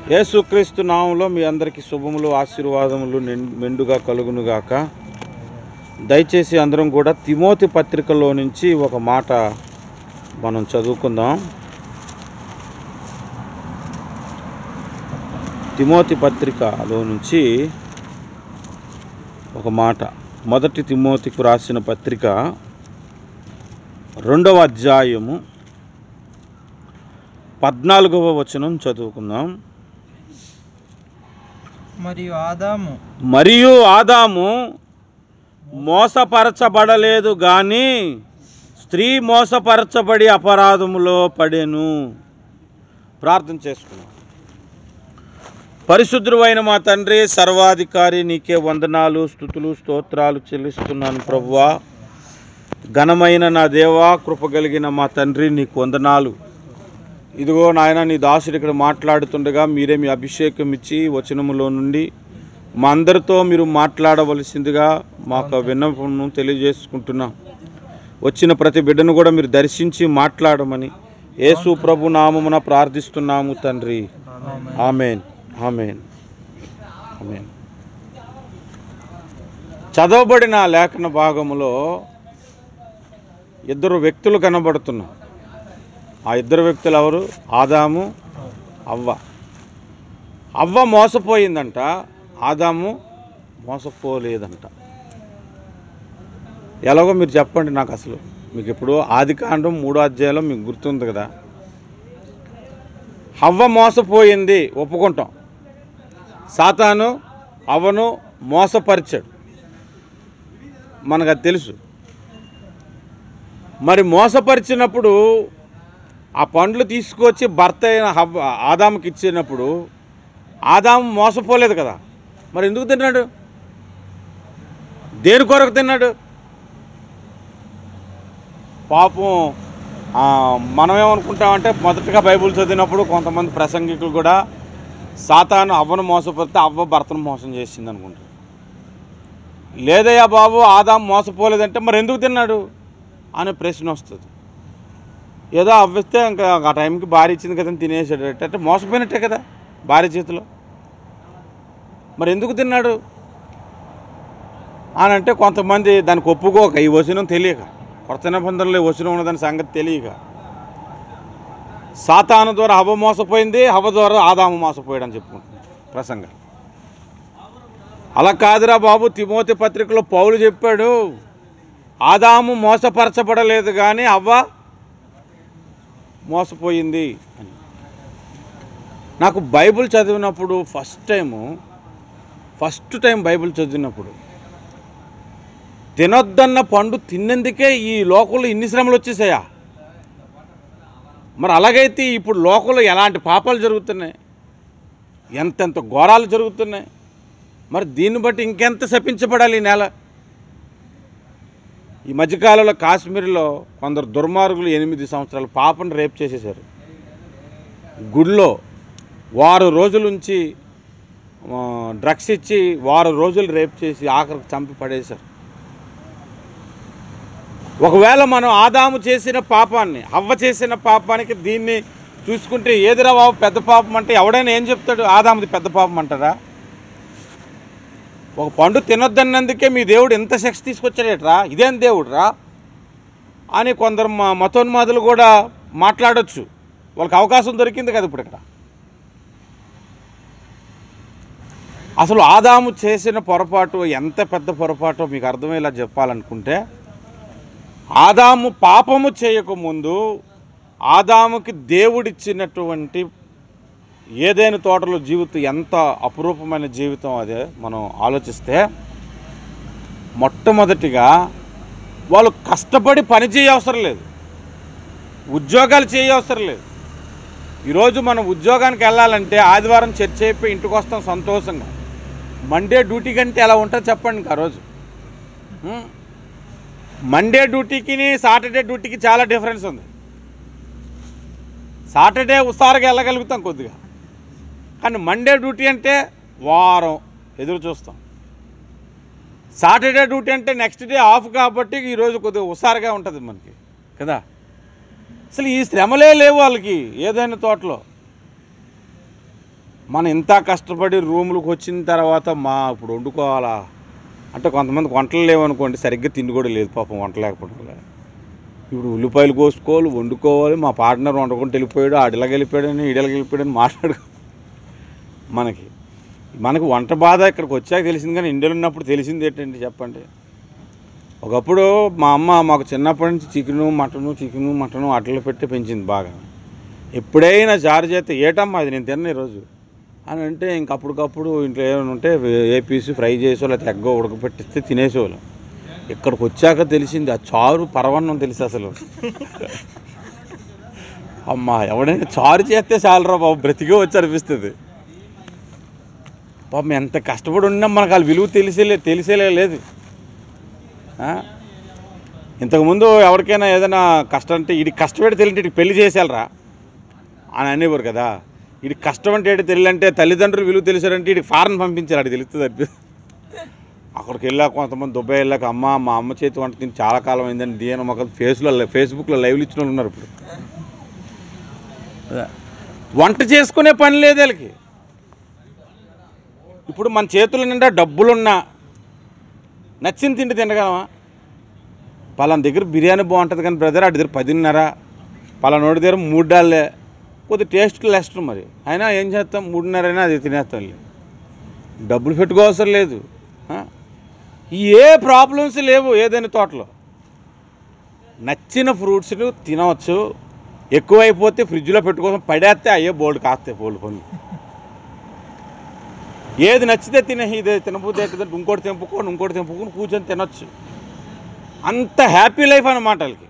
యేసుక్రీస్తు నామంలో మీ అందరికీ శుభములు ఆశీర్వాదములు నిన్- మెండుగా కలుగునుగాక దయచేసి అందరం కూడా తిమోతి పత్రికలో నుంచి ఒక మాట మనం చదువుకుందాం తిమోతి పత్రికలో నుంచి ఒక మాట మొదటి తిమోతికు రాసిన పత్రిక రెండవ అధ్యాయము పద్నాలుగవ వచనం చదువుకుందాం మరియు ఆదాము మరియు ఆదాము మోసపరచబడలేదు గాని స్త్రీ మోసపరచబడి అపరాధములో పడెను ప్రార్థన చేసుకున్నాం పరిశుద్ధుడు అయిన మా తండ్రి సర్వాధికారి నీకే వందనాలు స్థుతులు స్తోత్రాలు చెల్లిస్తున్నాను ప్రభువా ఘనమైన నా దేవా కృప కలిగిన మా తండ్రి నీకు వందనాలు ఇదిగో నాయన నీ దాసుడు ఇక్కడ మాట్లాడుతుండగా మీరే మీ అభిషేకం ఇచ్చి వచనములో నుండి మా అందరితో మీరు మాట్లాడవలసిందిగా మాకు విన్నపం తెలియజేసుకుంటున్నాం వచ్చిన ప్రతి బిడ్డను కూడా మీరు దర్శించి మాట్లాడమని యేసు ప్రభు నామమున ప్రార్థిస్తున్నాము తండ్రి ఆమెన్ ఆమెన్ ఆమెన్ చదవబడిన లేఖన భాగములో ఇద్దరు వ్యక్తులు కనబడుతున్నారు ఆ ఇద్దరు వ్యక్తులు ఎవరు ఆదాము అవ్వ అవ్వ మోసపోయిందంట ఆదాము మోసపోలేదంట ఎలాగో మీరు చెప్పండి నాకు అసలు మీకు ఇప్పుడు ఆది కాండం మూడో అధ్యాయంలో మీకు గుర్తుంది కదా హవ్వ మోసపోయింది ఒప్పుకుంటాం సాతాను అవ్వను మోసపరిచాడు మనకు అది తెలుసు మరి మోసపరిచినప్పుడు ఆ పండ్లు తీసుకొచ్చి భర్త అయిన హవ్వ ఆదాముకి ఇచ్చినప్పుడు ఆదాము మోసపోలేదు కదా మరి ఎందుకు తిన్నాడు దేని కొరకు తిన్నాడు పాపం ఆ, మనం ఏమనుకుంటామంటే మొదటగా బైబిల్ చదివినప్పుడు కొంతమంది ప్రసంగికులు కూడా సాతాను అవ్వను మోసపోతే అవ్వ భర్తను మోసం చేసింది అనుకుంటారు లేదయ్యా బాబు ఆదాం మోసపోలేదంటే మరి ఎందుకు తిన్నాడు అనే ప్రశ్న వస్తుంది ఏదో అవ్విస్తే ఇంకా ఆ టైంకి భార్య ఇచ్చింది కదా అని తినేసాడు అంటే మోసపోయినట్టే కదా భార్య చేతిలో మరి ఎందుకు తిన్నాడు అని అంటే కొంతమంది దానికి ఒప్పుకోక ఈ వచనం తెలియక కొత్త నిబంధనలో ఈ వచనం ఉన్నదాని సంగతి తెలియక సాతాను ద్వారా హవ మోసపోయింది హవ ద్వారా ఆదాము మోసపోయాడు అని చెప్పుకుంటున్నాడు ప్రసంగం అలా కాదురా బాబు తిమోతి పత్రికలో పౌలు చెప్పాడు ఆదాము మోసపరచబడలేదు కానీ అవ్వ మోసపోయింది అని నాకు బైబిల్ చదివినప్పుడు first time first time Bible చదివినప్పుడు తినొద్దన్న పండు తిన్నందుకే ఈ లోకంలో ఇన్ని శ్రమలు వచ్చేసాయా మరి అలాగైతే ఇప్పుడు లోకంలో ఎలాంటి పాపాలు జరుగుతున్నాయి ఎంతెంత ఘోరాలు జరుగుతున్నాయి మరి దీన్ని బట్టి ఇంకెంత శపించబడాలి ఈ నేల ఈ మధ్యకాలంలో కాశ్మీర్లో కొందరు దుర్మార్గులు ఎనిమిది సంవత్సరాల పాపను రేప్ చేసేశారు గుడిలో వారు రోజుల నుంచి ఆ, డ్రగ్స్ ఇచ్చి వారు రోజులు రేప్ చేసి ఆఖరికి చంపి పడేశారు ఒకవేళ మనం ఆదాము చేసిన పాపాన్ని అవ్వ చేసిన పాపానికి దీన్ని చూసుకుంటే ఏదిరా బాబు పెద్ద పాపం అంటే ఎవడైనా ఏం చెప్తాడు ఆదాముది పెద్ద పాపం అంటారా ఒక పండు తినొద్దన్నందుకే మీ దేవుడు ఎంత శిక్ష తీసుకొచ్చాడేట్రా ఇదేం దేవుడురా అని కొందరు మా మతోన్మాదులు కూడా మాట్లాడొచ్చు వాళ్ళకి అవకాశం దొరికింది కదా ఇప్పుడు ఇక్కడ అసలు ఆదాము చేసిన పొరపాటు ఎంత పెద్ద పొరపాటో మీకు అర్థమయ్యేలా చెప్పాలనుకుంటే ఆదాము పాపము చేయకముందు ఆదాముకి దేవుడిచ్చినటువంటి ఏదైనా తోటలో జీవితం ఎంత అపురూపమైన జీవితం అదే మనం ఆలోచిస్తే మొట్టమొదటిగా వాళ్ళు కష్టపడి పని చేయవసరం లేదు ఉద్యోగాలు చేయవసరం లేదు ఈరోజు మనం ఉద్యోగానికి వెళ్ళాలంటే ఆదివారం చర్చ అయిపోయి ఇంటికి వస్తాం సంతోషంగా మండే డ్యూటీ కంటే ఎలా ఉంటుంది చెప్పండి ఇంకా ఆ రోజు ఉం? మండే డ్యూటీకి సాటర్డే డ్యూటీకి చాలా డిఫరెన్స్ ఉంది సాటర్డే ఉత్సాహంగా వెళ్ళగలుగుతాం కొద్దిగా కానీ మండే డ్యూటీ అంటే వారం ఎదురు చూస్తాం సాటర్డే డ్యూటీ అంటే నెక్స్ట్ డే ఆఫ్ కాబట్టి ఈరోజు కొద్దిగా హుషారుగా ఉంటుంది మనకి కదా అసలు ఈ శ్రమలే లేవు వాళ్ళకి ఏదైనా తోటలో మనం ఇంత కష్టపడి రూములకు వచ్చిన తర్వాత మా ఇప్పుడు వండుకోవాలా అంటే కొంతమంది వంటలు లేవనుకోండి సరిగ్గా తిండి కూడా లేదు పాపం వంట లేకపోవడం వల్ల. ఇప్పుడు ఉల్లిపాయలు కోసుకోవాలి వండుకోవాలి మా పార్ట్నర్ వండుకుంటూ వెళ్ళిపోయాడు ఆడిలాగ వెళ్ళిపోయాడని ఈడలకి వెళ్ళిపోయాడని మాట్లాడు మనకి మనకు వంట బాధ ఇక్కడికి వచ్చాక తెలిసింది కానీ ఇండియాలో ఉన్నప్పుడు తెలిసింది ఏంటండి చెప్పండి ఒకప్పుడు మా అమ్మ మాకు చిన్నప్పటి నుంచి చికెను మటను చికెను మటను అట్లా పెట్టి పెంచింది బాగా ఎప్పుడైనా చారు చేస్తే ఏటమ్మా అది నేను తిన్న ఈరోజు అని అంటే ఇంక అప్పటికప్పుడు ఇంట్లో ఏమైనా ఉంటే ఏ పీసు ఫ్రై చేసో లేకపోతే ఎగ్గో ఉడకపెట్టిస్తే తినేసేవాళ్ళం ఇక్కడికి వచ్చాక తెలిసింది ఆ చారు పరవన్నం తెలిసి అసలు అమ్మా ఎవడైనా చారు చేస్తే చాలరా బాబు బ్రతికే వచ్చి అనిపిస్తుంది పాపం ఎంత కష్టపడి ఉన్నా మనకు వాళ్ళ విలువ తెలిసేలే తెలిసేలే లేదు ఆ? ఇంతకుముందు ఎవరికైనా ఏదైనా కష్టం అంటే ఇది కష్టపడి తెలియంటే ఇటు పెళ్లి చేసేయాలరా అని అనేవారు కదా ఇది కష్టం అంటే ఏంటి తెలియాలంటే తల్లిదండ్రులు విలువ తెలిసారంటే ఇది ఫారెన్ పంపించారు అది తెలుస్తుంది అనిపిస్తుంది అక్కడికి వెళ్ళాక కొంతమంది దుబాయ్ వెళ్ళాక అమ్మ మా అమ్మ చేతి వంట తిని చాలా కాలం అయిందని దీని మొక్కలు ఫేస్లో ఫేస్బుక్లో లైవ్లు ఇచ్చిన వాళ్ళు ఉన్నారు ఇప్పుడు వంట చేసుకునే పని లేదు వీళ్ళకి ఇప్పుడు మన చేతుల నిండా డబ్బులున్నా నచ్చిన తిండి తినగలమా పలానా దగ్గర బిర్యానీ బాగుంటుంది కానీ బ్రదర్ అటు దగ్గర పదిన్నర పలానోడి దగ్గర మూడు డాల్లే కొద్ది టేస్ట్ లెస్ట్ మరి అయినా ఏం చేస్తాం మూడున్నర అయినా అది తినేస్తాం డబ్బులు పెట్టుకోవసరం లేదు ఆ? ఏ ప్రాబ్లమ్స్ లేవు ఏదైనా తోటలో నచ్చిన ఫ్రూట్స్ని తినవచ్చు ఎక్కువైపోతే ఫ్రిడ్జ్లో పెట్టుకోసం పడేస్తే అయ్యే బోల్డ్ కాస్తాయి బోల్డ్ పనులు ఏది నచ్చితే తినే ఇదే తినబోతే అవుతుంది ఇంకోటి తెంపుకొని ఇంకోటి తెంపుకొని కూర్చొని తినొచ్చు అంత హ్యాపీ లైఫ్ అన్నమాట వాళ్ళకి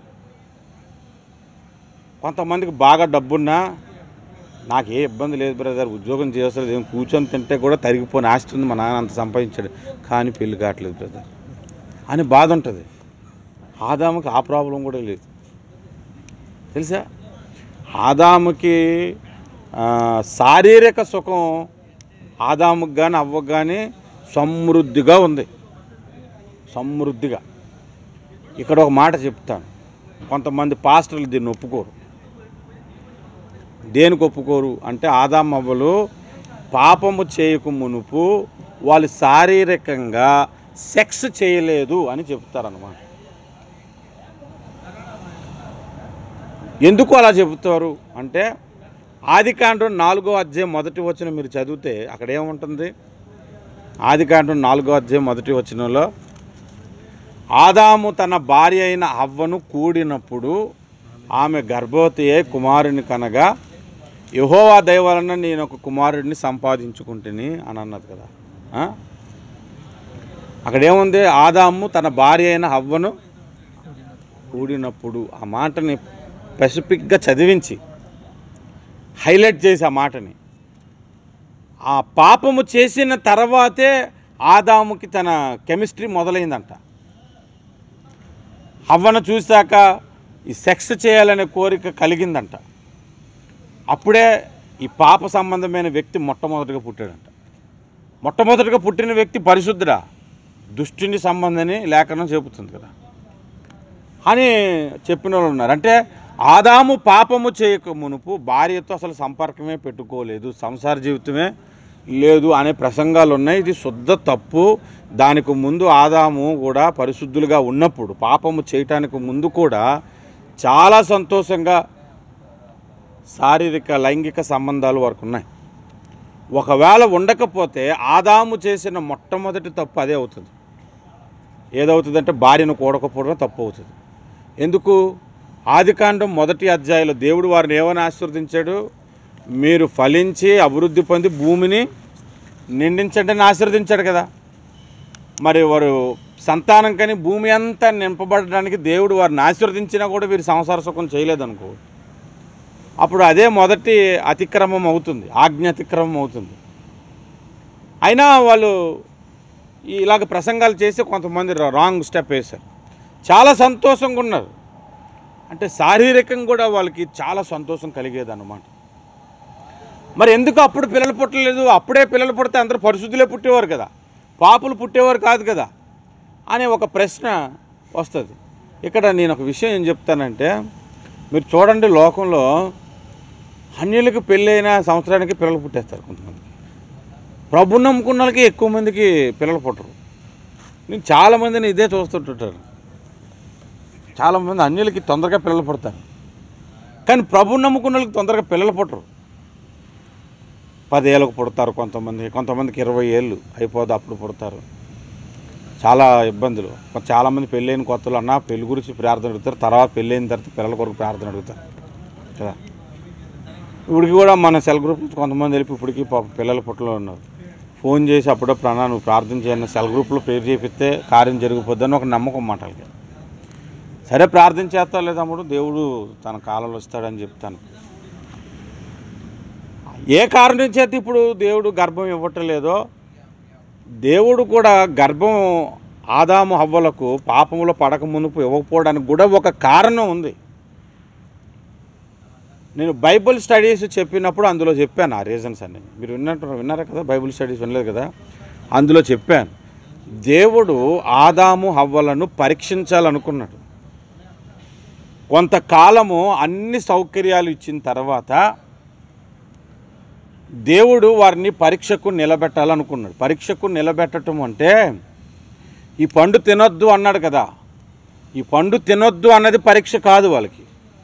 కొంతమందికి బాగా డబ్బున్నా నాకు ఏ ఇబ్బంది లేదు బ్రదర్ ఉద్యోగం చేస్తారు ఏం కూర్చొని తింటే కూడా తరిగిపోని ఆస్తి ఉంది మా నాన్న అంత సంపాదించాడు కానీ పెళ్లి కావట్లేదు బ్రదర్ అని బాధ ఉంటుంది ఆదాముకి ఆ ప్రాబ్లం కూడా లేదు తెలుసా ఆదాముకి ఆ, శారీరక సుఖం ఆదాముకి కానీ అవ్వకు కానీ సమృద్ధిగా ఉంది సమృద్ధిగా ఇక్కడ ఒక మాట చెప్తాను కొంతమంది పాస్టర్లు దీన్ని ఒప్పుకోరు దేనికి ఒప్పుకోరు అంటే ఆదాం అవ్వలు పాపము చేయకు మునుపు వాళ్ళు శారీరకంగా సెక్స్ చేయలేదు అని చెప్తారన్నమాట ఎందుకు అలా చెబుతారు అంటే ఆదికాండం నాలుగో అధ్యాయం మొదటి వచ్చిన మీరు చదివితే అక్కడ ఏముంటుంది ఆదికాండం నాలుగో అధ్యాయం మొదటి వచనంలో ఆదాము తన భార్య అయిన హవ్వను కూడినప్పుడు ఆమె గర్భవతి అయి కుమారుని కనగా యహోవా దయ వలన నేను ఒక కుమారుడిని సంపాదించుకుంటుని అని అన్నది కదా ఆ? అక్కడ ఏముంది ఆదాము తన భార్య అయిన హవ్వను కూడినప్పుడు ఆ మాటని స్పెసిఫిక్గా చదివించి హైలైట్ చేసి ఆ మాటని ఆ పాపము చేసిన తర్వాతే ఆదాముకి తన కెమిస్ట్రీ మొదలైందంట హవ్వను చూశాక ఈ సెక్స్ చేయాలనే కోరిక కలిగిందంట అప్పుడే ఈ పాప సంబంధమైన వ్యక్తి మొట్టమొదటిగా పుట్టాడంట మొట్టమొదటిగా పుట్టిన వ్యక్తి పరిశుద్ధుడా దుష్టుని సంబంధని లేఖనం చెబుతుంది కదా అని చెప్పిన వాళ్ళు ఉన్నారు అంటే ఆదాము పాపము చేయక మునుపు భార్యతో అసలు సంపర్కమే పెట్టుకోలేదు సంసార జీవితమే లేదు అనే ప్రసంగాలు ఉన్నాయి ఇది శుద్ధ తప్పు దానికి ముందు ఆదాము కూడా పరిశుద్ధులుగా ఉన్నప్పుడు పాపము చేయటానికి ముందు కూడా చాలా సంతోషంగా శారీరక లైంగిక సంబంధాలు వరకు ఉన్నాయి ఒకవేళ ఉండకపోతే ఆదాము చేసిన మొట్టమొదటి తప్పు అదే అవుతుంది ఏదవుతుందంటే భార్యను కూడకపోవడం తప్పు అవుతుంది ఎందుకు ఆదికాండం మొదటి అధ్యాయంలో దేవుడు వారిని ఏమని ఆశీర్వదించాడు మీరు ఫలించి అభివృద్ధి పొంది భూమిని నిండించండి అని ఆశీర్వదించాడు కదా మరి వారు సంతానం కానీ భూమి అంతా నింపబడడానికి దేవుడు వారిని ఆశీర్వదించినా కూడా వీరు సంసార సుఖం చేయలేదనుకో అప్పుడు అదే మొదటి అతిక్రమం అవుతుంది ఆజ్ఞ అతిక్రమం అవుతుంది అయినా వాళ్ళు ఈ ఇలాగ ప్రసంగాలు చేసి కొంతమంది రా- రాంగ్ స్టెప్ వేశారు చాలా సంతోషంగా ఉన్నారు అంటే శారీరకంగా కూడా వాళ్ళకి చాలా సంతోషం కలిగేది అన్నమాట మరి ఎందుకు అప్పుడు పిల్లలు పుట్టలేదు అప్పుడే పిల్లలు పుడితే అందరూ పరిశుద్ధులే పుట్టేవారు కదా పాపులు పుట్టేవారు కాదు కదా అనే ఒక ప్రశ్న వస్తుంది ఇక్కడ నేను ఒక విషయం ఏం చెప్తానంటే మీరు చూడండి లోకంలో అన్యులకి పెళ్ళైన సంవత్సరానికి పిల్లలు పుట్టేస్తారు కొంతమంది ప్రభు నమ్ముకున్న వాళ్ళకి ఎక్కువ మందికి పిల్లలు పుట్టరు నేను చాలామందిని ఇదే చూస్తుంటుంటాను చాలామంది అన్యులకి తొందరగా పిల్లలు పుడతారు కానీ ప్రభు నమ్ముకున్న వాళ్ళకి తొందరగా పిల్లలు పుట్టరు పదేళ్ళకు పుడతారు కొంతమంది కొంతమందికి ఇరవై ఏళ్ళు అయిపోదు అప్పుడు పుడతారు చాలా ఇబ్బందులు కొ- చాలామంది పెళ్ళైన కొత్తలు అన్న పెళ్లి గురించి ప్రార్థన అడుగుతారు తర్వాత పెళ్ళైన తర్వాత పిల్లల కొరకు ప్రార్థన అడుగుతారు కదా ఇప్పటికి కూడా మన సెల్ గ్రూప్ నుంచి కొంతమంది వెళ్ళి ఇప్పటికి పాప పిల్లల పుట్టలో ఉన్నారు ఫోన్ చేసి అప్పుడో ప్రాణ నువ్వు ప్రార్థన చేయను సెల్ గ్రూప్లో ప్రేర్ చేపిస్తే కార్యం జరిగిపోద్దని ఒక నమ్మకం మాట వాళ్ళకి. సరే ప్రార్థన చేస్తా లేదా తమ్ముడు దేవుడు తన కాలంలో వస్తాడని చెప్తాను ఏ కారణం చేత ఇప్పుడు దేవుడు గర్భం ఇవ్వటం లేదో దేవుడు కూడా గర్భం ఆదాము హవ్వలకు పాపములో పడక మునుపు ఇవ్వకపోవడానికి కూడా ఒక కారణం ఉంది నేను బైబిల్ స్టడీస్ చెప్పినప్పుడు అందులో చెప్పాను ఆ రీజన్స్ అన్ని మీరు విన్నట్టు విన్నారా కదా బైబిల్ స్టడీస్ వినలేదు కదా అందులో చెప్పాను దేవుడు ఆదాము హవ్వలను పరీక్షించాలనుకున్నాడు కొంతకాలము అన్ని సౌకర్యాలు ఇచ్చిన తర్వాత దేవుడు వారిని పరీక్షకు నిలబెట్టాలనుకున్నాడు పరీక్షకు నిలబెట్టడం అంటే ఈ పండు తినొద్దు అన్నాడు కదా ఈ పండు తినొద్దు అన్నది పరీక్ష కాదు వాళ్ళకి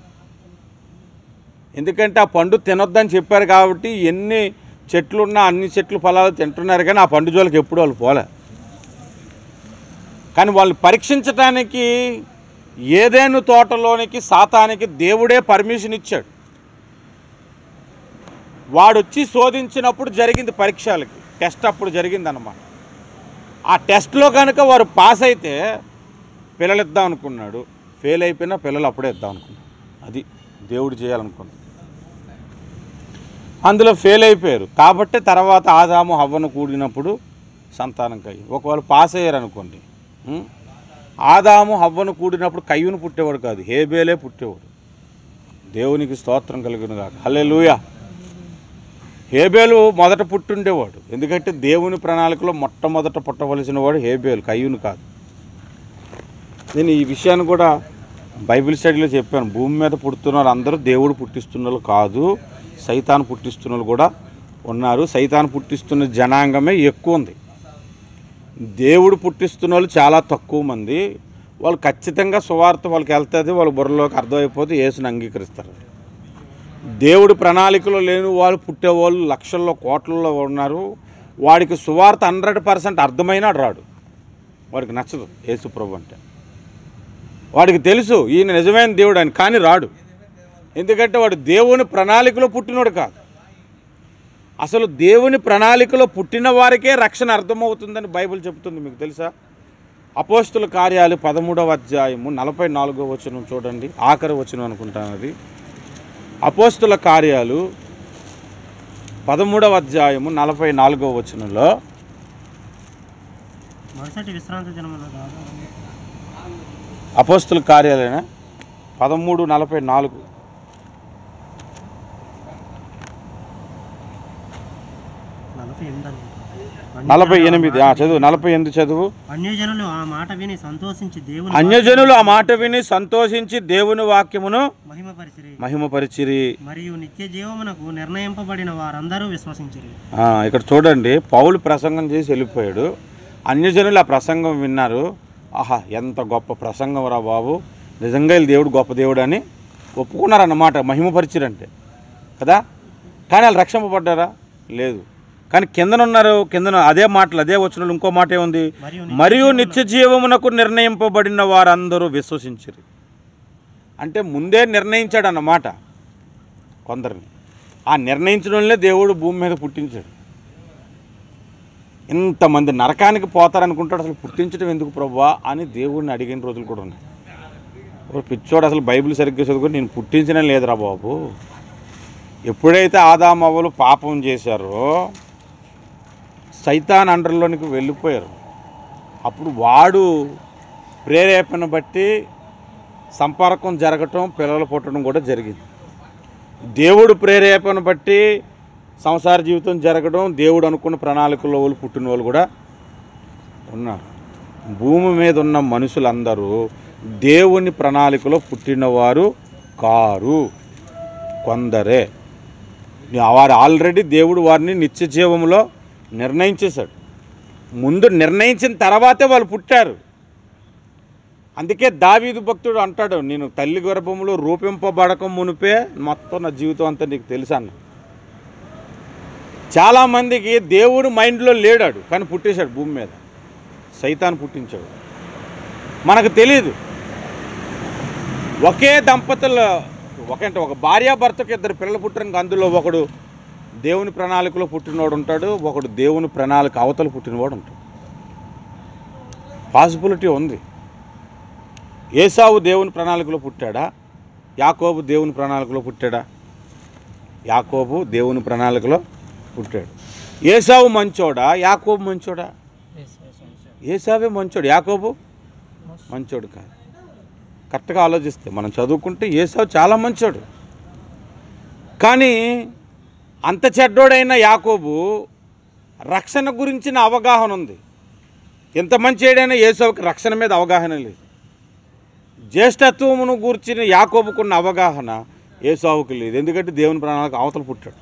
ఎందుకంటే ఆ పండు తినొద్దని చెప్పారు కాబట్టి ఎన్ని చెట్లు ఉన్నా అన్ని చెట్లు ఫలాలు తింటున్నారు కానీ ఆ పండు జోలికి ఎప్పుడు వాళ్ళు పోలే కానీ వాళ్ళు పరీక్షించటానికి ఏదేను తోటలోనికి సాతానికి దేవుడే పర్మిషన్ ఇచ్చాడు వాడు వచ్చి శోధించినప్పుడు జరిగింది పరీక్షలకి టెస్ట్ అప్పుడు జరిగింది అనమాట ఆ టెస్ట్లో కనుక వారు పాస్ అయితే పిల్లలు ఇద్దాం అనుకున్నాడు ఫెయిల్ అయిపోయినా పిల్లలు అప్పుడే ఇద్దాం అనుకున్నాడు అది దేవుడు చేయాలనుకున్నాడు అందులో ఫెయిల్ అయిపోయారు కాబట్టి తర్వాత ఆదాము హవ్వను కూడినప్పుడు సంతానం కయ్యి ఒకవేళ పాస్ అయ్యారు అనుకోండి ఉం? ఆదాము హవ్వను కూడినప్పుడు కయ్యును పుట్టేవాడు కాదు హేబేలే పుట్టేవాడు దేవునికి స్తోత్రం కలిగిన కాక హలే హేబేలు మొదట పుట్టుండేవాడు ఎందుకంటే దేవుని ప్రణాళికలో మొట్టమొదట పుట్టవలసిన వాడు హేబేలు కయ్యూను కాదు నేను ఈ విషయాన్ని కూడా బైబిల్ స్టడీలో చెప్పాను భూమి మీద పుడుతున్నారు అందరూ దేవుడు పుట్టిస్తున్న వాళ్ళు కాదు సైతాను పుట్టిస్తున్న వాళ్ళు కూడా ఉన్నారు సైతాను పుట్టిస్తున్న జనాంగమే ఎక్కువ ఉంది దేవుడు పుట్టిస్తున్న వాళ్ళు చాలా తక్కువ మంది వాళ్ళు ఖచ్చితంగా సువార్త వాళ్ళకి వెళ్తుంది వాళ్ళ బుర్రలోకి అర్థమైపోతే యేసుని అంగీకరిస్తారు దేవుడి ప్రణాళికలో లేని వాళ్ళు పుట్టేవాళ్ళు లక్షల్లో కోట్లలో ఉన్నారు వాడికి సువార్త హండ్రెడ్ పర్సెంట్ అర్థమైనా రాడు వాడికి నచ్చదు యేసు ప్రభు అంటే వాడికి తెలుసు ఈయన నిజమైన దేవుడు అని కానీ రాడు ఎందుకంటే వాడు దేవుని ప్రణాళికలో పుట్టినోడు కాదు అసలు దేవుని ప్రణాళికలో పుట్టిన వారికే రక్షణ అర్థమవుతుందని బైబిల్ చెబుతుంది మీకు తెలుసా అపోస్తుల కార్యాలు పదమూడవ అధ్యాయము నలభై నాలుగో వచనం చూడండి ఆఖరి వచనం అనుకుంటాను అది అపోస్తుల కార్యాలు పదమూడవ అధ్యాయము నలభై నాలుగో వచనంలో మరుసటి విశ్రాంతి దినమున దాదాపు అపోస్తుల కార్యాలైన పదమూడు నలభై నాలుగు నలభై ఎనిమిది అనుకుంటా. నలభై ఎనిమిది ఆ, చదువు నలభై ఎనిమిది చదువు అన్యజనులు ఆ మాట విని సంతోషించి దేవుని అన్యజనులు ఆ మాట విని సంతోషించి దేవుని వాక్యమును మహిమపరిచిరి మహిమపరిచిరి మరియు నిత్య జీవమునకు నిర్ణయింపబడిన వారందరూ విశ్వసించిరి ఆ, ఇక్కడ చూడండి పౌలు ప్రసంగం చేసి వెళ్ళిపోయాడు అన్యజనులు ఆ ప్రసంగం విన్నారు ఆహా ఎంత గొప్ప ప్రసంగం రా బాబు నిజంగా వీళ్ళు దేవుడు గొప్ప దేవుడు అని ఒప్పుకున్నారన్నమాట మహిమపరిచిరంటే కదా కానీ వాళ్ళు రక్షింపబడ్డారా లేదు కానీ కిందనున్నారు కిందన అదే మాటలు అదే వచ్చిన ఇంకో మాట ఏముంది మరియు మరియు నిత్య జీవమునకు నిర్ణయింపబడిన వారందరూ విశ్వసించరు అంటే ముందే నిర్ణయించాడు అన్నమాట కొందరిని ఆ నిర్ణయించడంలో దేవుడు భూమి మీద పుట్టించాడు ఇంతమంది నరకానికి పోతారనుకుంటాడు అసలు పుట్టించడం ఎందుకు ప్రభా అని దేవుడిని అడిగిన రోజులు కూడా ఉన్నాయి ఒక పిచ్చోడు అసలు బైబిల్ సరిగ్గా చదువుకొని నేను పుట్టించడం లేదురా బాబు ఎప్పుడైతే ఆదామవ్వలు పాపం చేశారో సైతాన్ అండర్లోనికి వెళ్ళిపోయారు అప్పుడు వాడు ప్రేరేపణ బట్టి సంపర్కం జరగటం పిల్లలు పుట్టడం కూడా జరిగింది దేవుడు ప్రేరేపణ బట్టి సంసార జీవితం జరగడం దేవుడు అనుకున్న ప్రణాళికలో వాళ్ళు పుట్టిన వాళ్ళు కూడా ఉన్నారు భూమి మీద ఉన్న మనుషులందరూ దేవుని ప్రణాళికలో పుట్టినవారు కారు కొందరే వారు ఆల్రెడీ దేవుడు వారిని నిత్య జీవంలో నిర్ణయించేశాడు ముందు నిర్ణయించిన తర్వాతే వాళ్ళు పుట్టారు అందుకే దావీదు భక్తుడు అంటాడు నేను తల్లి గర్భంలో రూపింపబడక మునిపే మొత్తం నా జీవితం అంతా నీకు తెలుసు అన్న చాలామందికి దేవుడు మైండ్లో లేడాడు కానీ పుట్టేశాడు భూమి మీద సైతాన్ని పుట్టించాడు మనకు తెలియదు ఒకే దంపతుల ఒకంటే ఒక భార్యాభర్తకు ఇద్దరు పిల్లలు పుట్టిన అందులో ఒకడు దేవుని ప్రణాళికలో పుట్టినవాడు ఉంటాడు ఒకడు దేవుని ప్రణాళిక అవతల పుట్టినవాడు ఉంటాడు పాసిబిలిటీ ఉంది ఏసావు దేవుని ప్రణాళికలో పుట్టాడా యాకోబు దేవుని ప్రణాళికలో పుట్టాడా యాకోబు దేవుని ప్రణాళికలో పుట్టాడు ఏసావు మంచోడా యాకోబు మంచోడా ఏసావే మంచోడు యాకోబు మంచోడు కాదు కరెక్ట్గా ఆలోచిస్తే మనం చదువుకుంటే ఏసావు చాలా మంచోడు కానీ అంత చెడ్డోడైన యాకోబు రక్షణ గురించిన అవగాహన ఉంది ఎంత మంచిడైనా ఏసావుకి రక్షణ మీద అవగాహన లేదు జ్యేష్ఠత్వమును గూర్చిన యాకోబుకున్న అవగాహన ఏసావుకి లేదు ఎందుకంటే దేవుని ప్రాణాలకు అవతల పుట్టాడు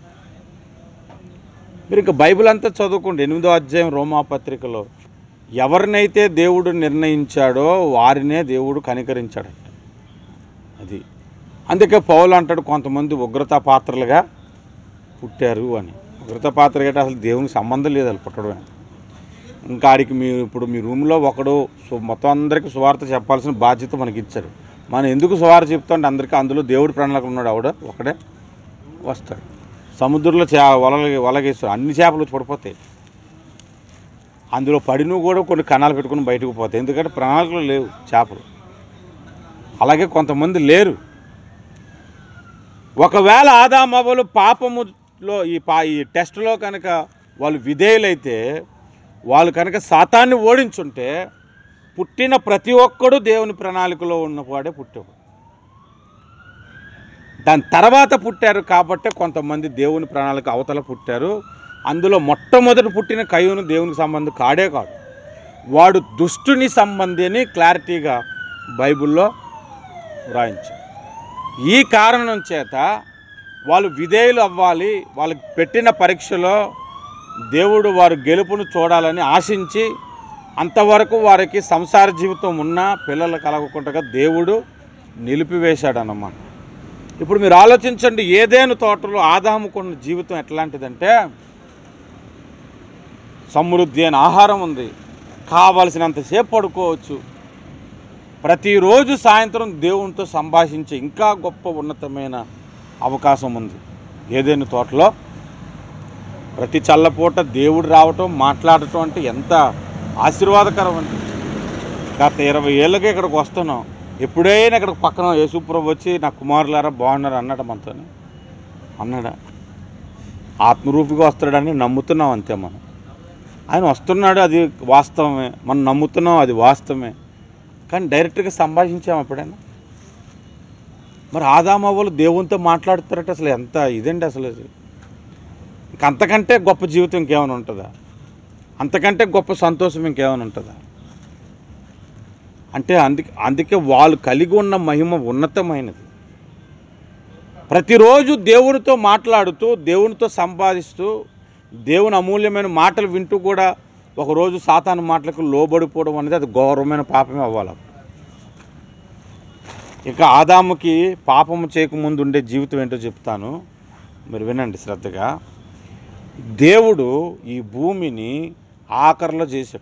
మీరు ఇంకా బైబిల్ అంతా చదువుకోండి ఎనిమిదో అధ్యాయం రోమా పత్రికలో ఎవరినైతే దేవుడు నిర్ణయించాడో వారినే దేవుడు కనికరించాడట అది అందుకే పౌలు అంటాడు కొంతమంది ఉగ్రత పాత్రలుగా పుట్టారు అని ఉగ్రత పాత్ర గట్రా అసలు దేవునికి సంబంధం లేదు వాళ్ళు పుట్టడమే ఇంకా ఆడికి మీరు ఇప్పుడు మీ రూమ్లో ఒకడు సు- మొత్తం అందరికీ సువార్త చెప్పాల్సిన బాధ్యత మనకి ఇచ్చారు మనం ఎందుకు సువార్త చెప్తుంటే అందరికీ అందులో దేవుడి ప్రణాళిక ఉన్నాడు ఆవిడ ఒకడే వస్తాడు సముద్రంలో చే వలలు వలగేస్తారు అన్ని చేపలు వచ్చి పడిపోతాయి అందులో పడిన కూడా కొన్ని కణాలు పెట్టుకుని బయటకు పోతాయి ఎందుకంటే ప్రణాళికలు లేవు చేపలు అలాగే కొంతమంది లేరు ఒకవేళ ఆదామవ్వలు పాపములో ఈ పా ఈ టెస్ట్లో కనుక వాళ్ళు విధేయులైతే వాళ్ళు కనుక సాతాన్ని ఓడించుంటే పుట్టిన ప్రతి ఒక్కడు దేవుని ప్రణాళికలో ఉన్నవాడే పుట్టేవాడు దాని తర్వాత పుట్టారు కాబట్టి కొంతమంది దేవుని ప్రణాళిక అవతల పుట్టారు అందులో మొట్టమొదట పుట్టిన కయ్యూను దేవునికి సంబంధం కాడే కాదు వాడు దుష్టుని సంబంధి అని క్లారిటీగా బైబిల్లో వ్రాయించారు ఈ కారణం చేత వాళ్ళు విధేయులు అవ్వాలి వాళ్ళకి పెట్టిన పరీక్షలో దేవుడు వారు గెలుపును చూడాలని ఆశించి అంతవరకు వారికి సంసార జీవితం ఉన్నా పిల్లలు కలగకుండా దేవుడు నిలిపివేశాడన్నమాట ఇప్పుడు మీరు ఆలోచించండి ఏదేను తోటలో ఆదాముకున్న జీవితం ఎట్లాంటిదంటే సమృద్ధి అయిన ఆహారం ఉంది కావలసినంతసేపు పడుకోవచ్చు ప్రతిరోజు సాయంత్రం దేవునితో సంభాషించే ఇంకా గొప్ప ఉన్నతమైన అవకాశం ఉంది ఏదైనా తోటలో ప్రతి చల్లపూట దేవుడు రావటం మాట్లాడటం అంటే ఎంత ఆశీర్వాదకరం అంటే గత ఇరవై ఏళ్ళకి ఇక్కడికి వస్తున్నాం ఎప్పుడైనా ఇక్కడ పక్కన యేసుప్రభు వచ్చి నా కుమారులారా బాగున్నారు అన్నాడు మనతో అన్నాడా ఆత్మరూపిగా వస్తాడని నమ్ముతున్నాం అంతే మనం ఆయన వస్తున్నాడు అది వాస్తవమే మనం నమ్ముతున్నాం అది వాస్తవమే కానీ డైరెక్ట్గా సంభాషించాము ఎప్పుడైనా మరి ఆదామవ్వలు దేవునితో మాట్లాడుతారట అసలు ఎంత ఇదండి అసలు అది. ఇంక అంతకంటే గొప్ప జీవితం ఇంకేమైనా ఉంటుందా అంతకంటే గొప్ప సంతోషం ఇంకేమైనా ఉంటుందా అంటే అందుకే అందుకే వాళ్ళు కలిగి ఉన్న మహిమ ఉన్నతమైనది ప్రతిరోజు దేవునితో మాట్లాడుతూ దేవునితో సంపాదిస్తూ దేవుని అమూల్యమైన మాటలు వింటూ కూడా ఒకరోజు సాతాను మాటలకు లోబడిపోవడం అనేది అది ఘోరమైన పాపమే అవ్వాలి ఇక ఆదాముకి పాపము చేయకముందు ఉండే జీవితం ఏంటో చెప్తాను మీరు వినండి శ్రద్ధగా దేవుడు ఈ భూమిని ఆఖరిలో చేశాడు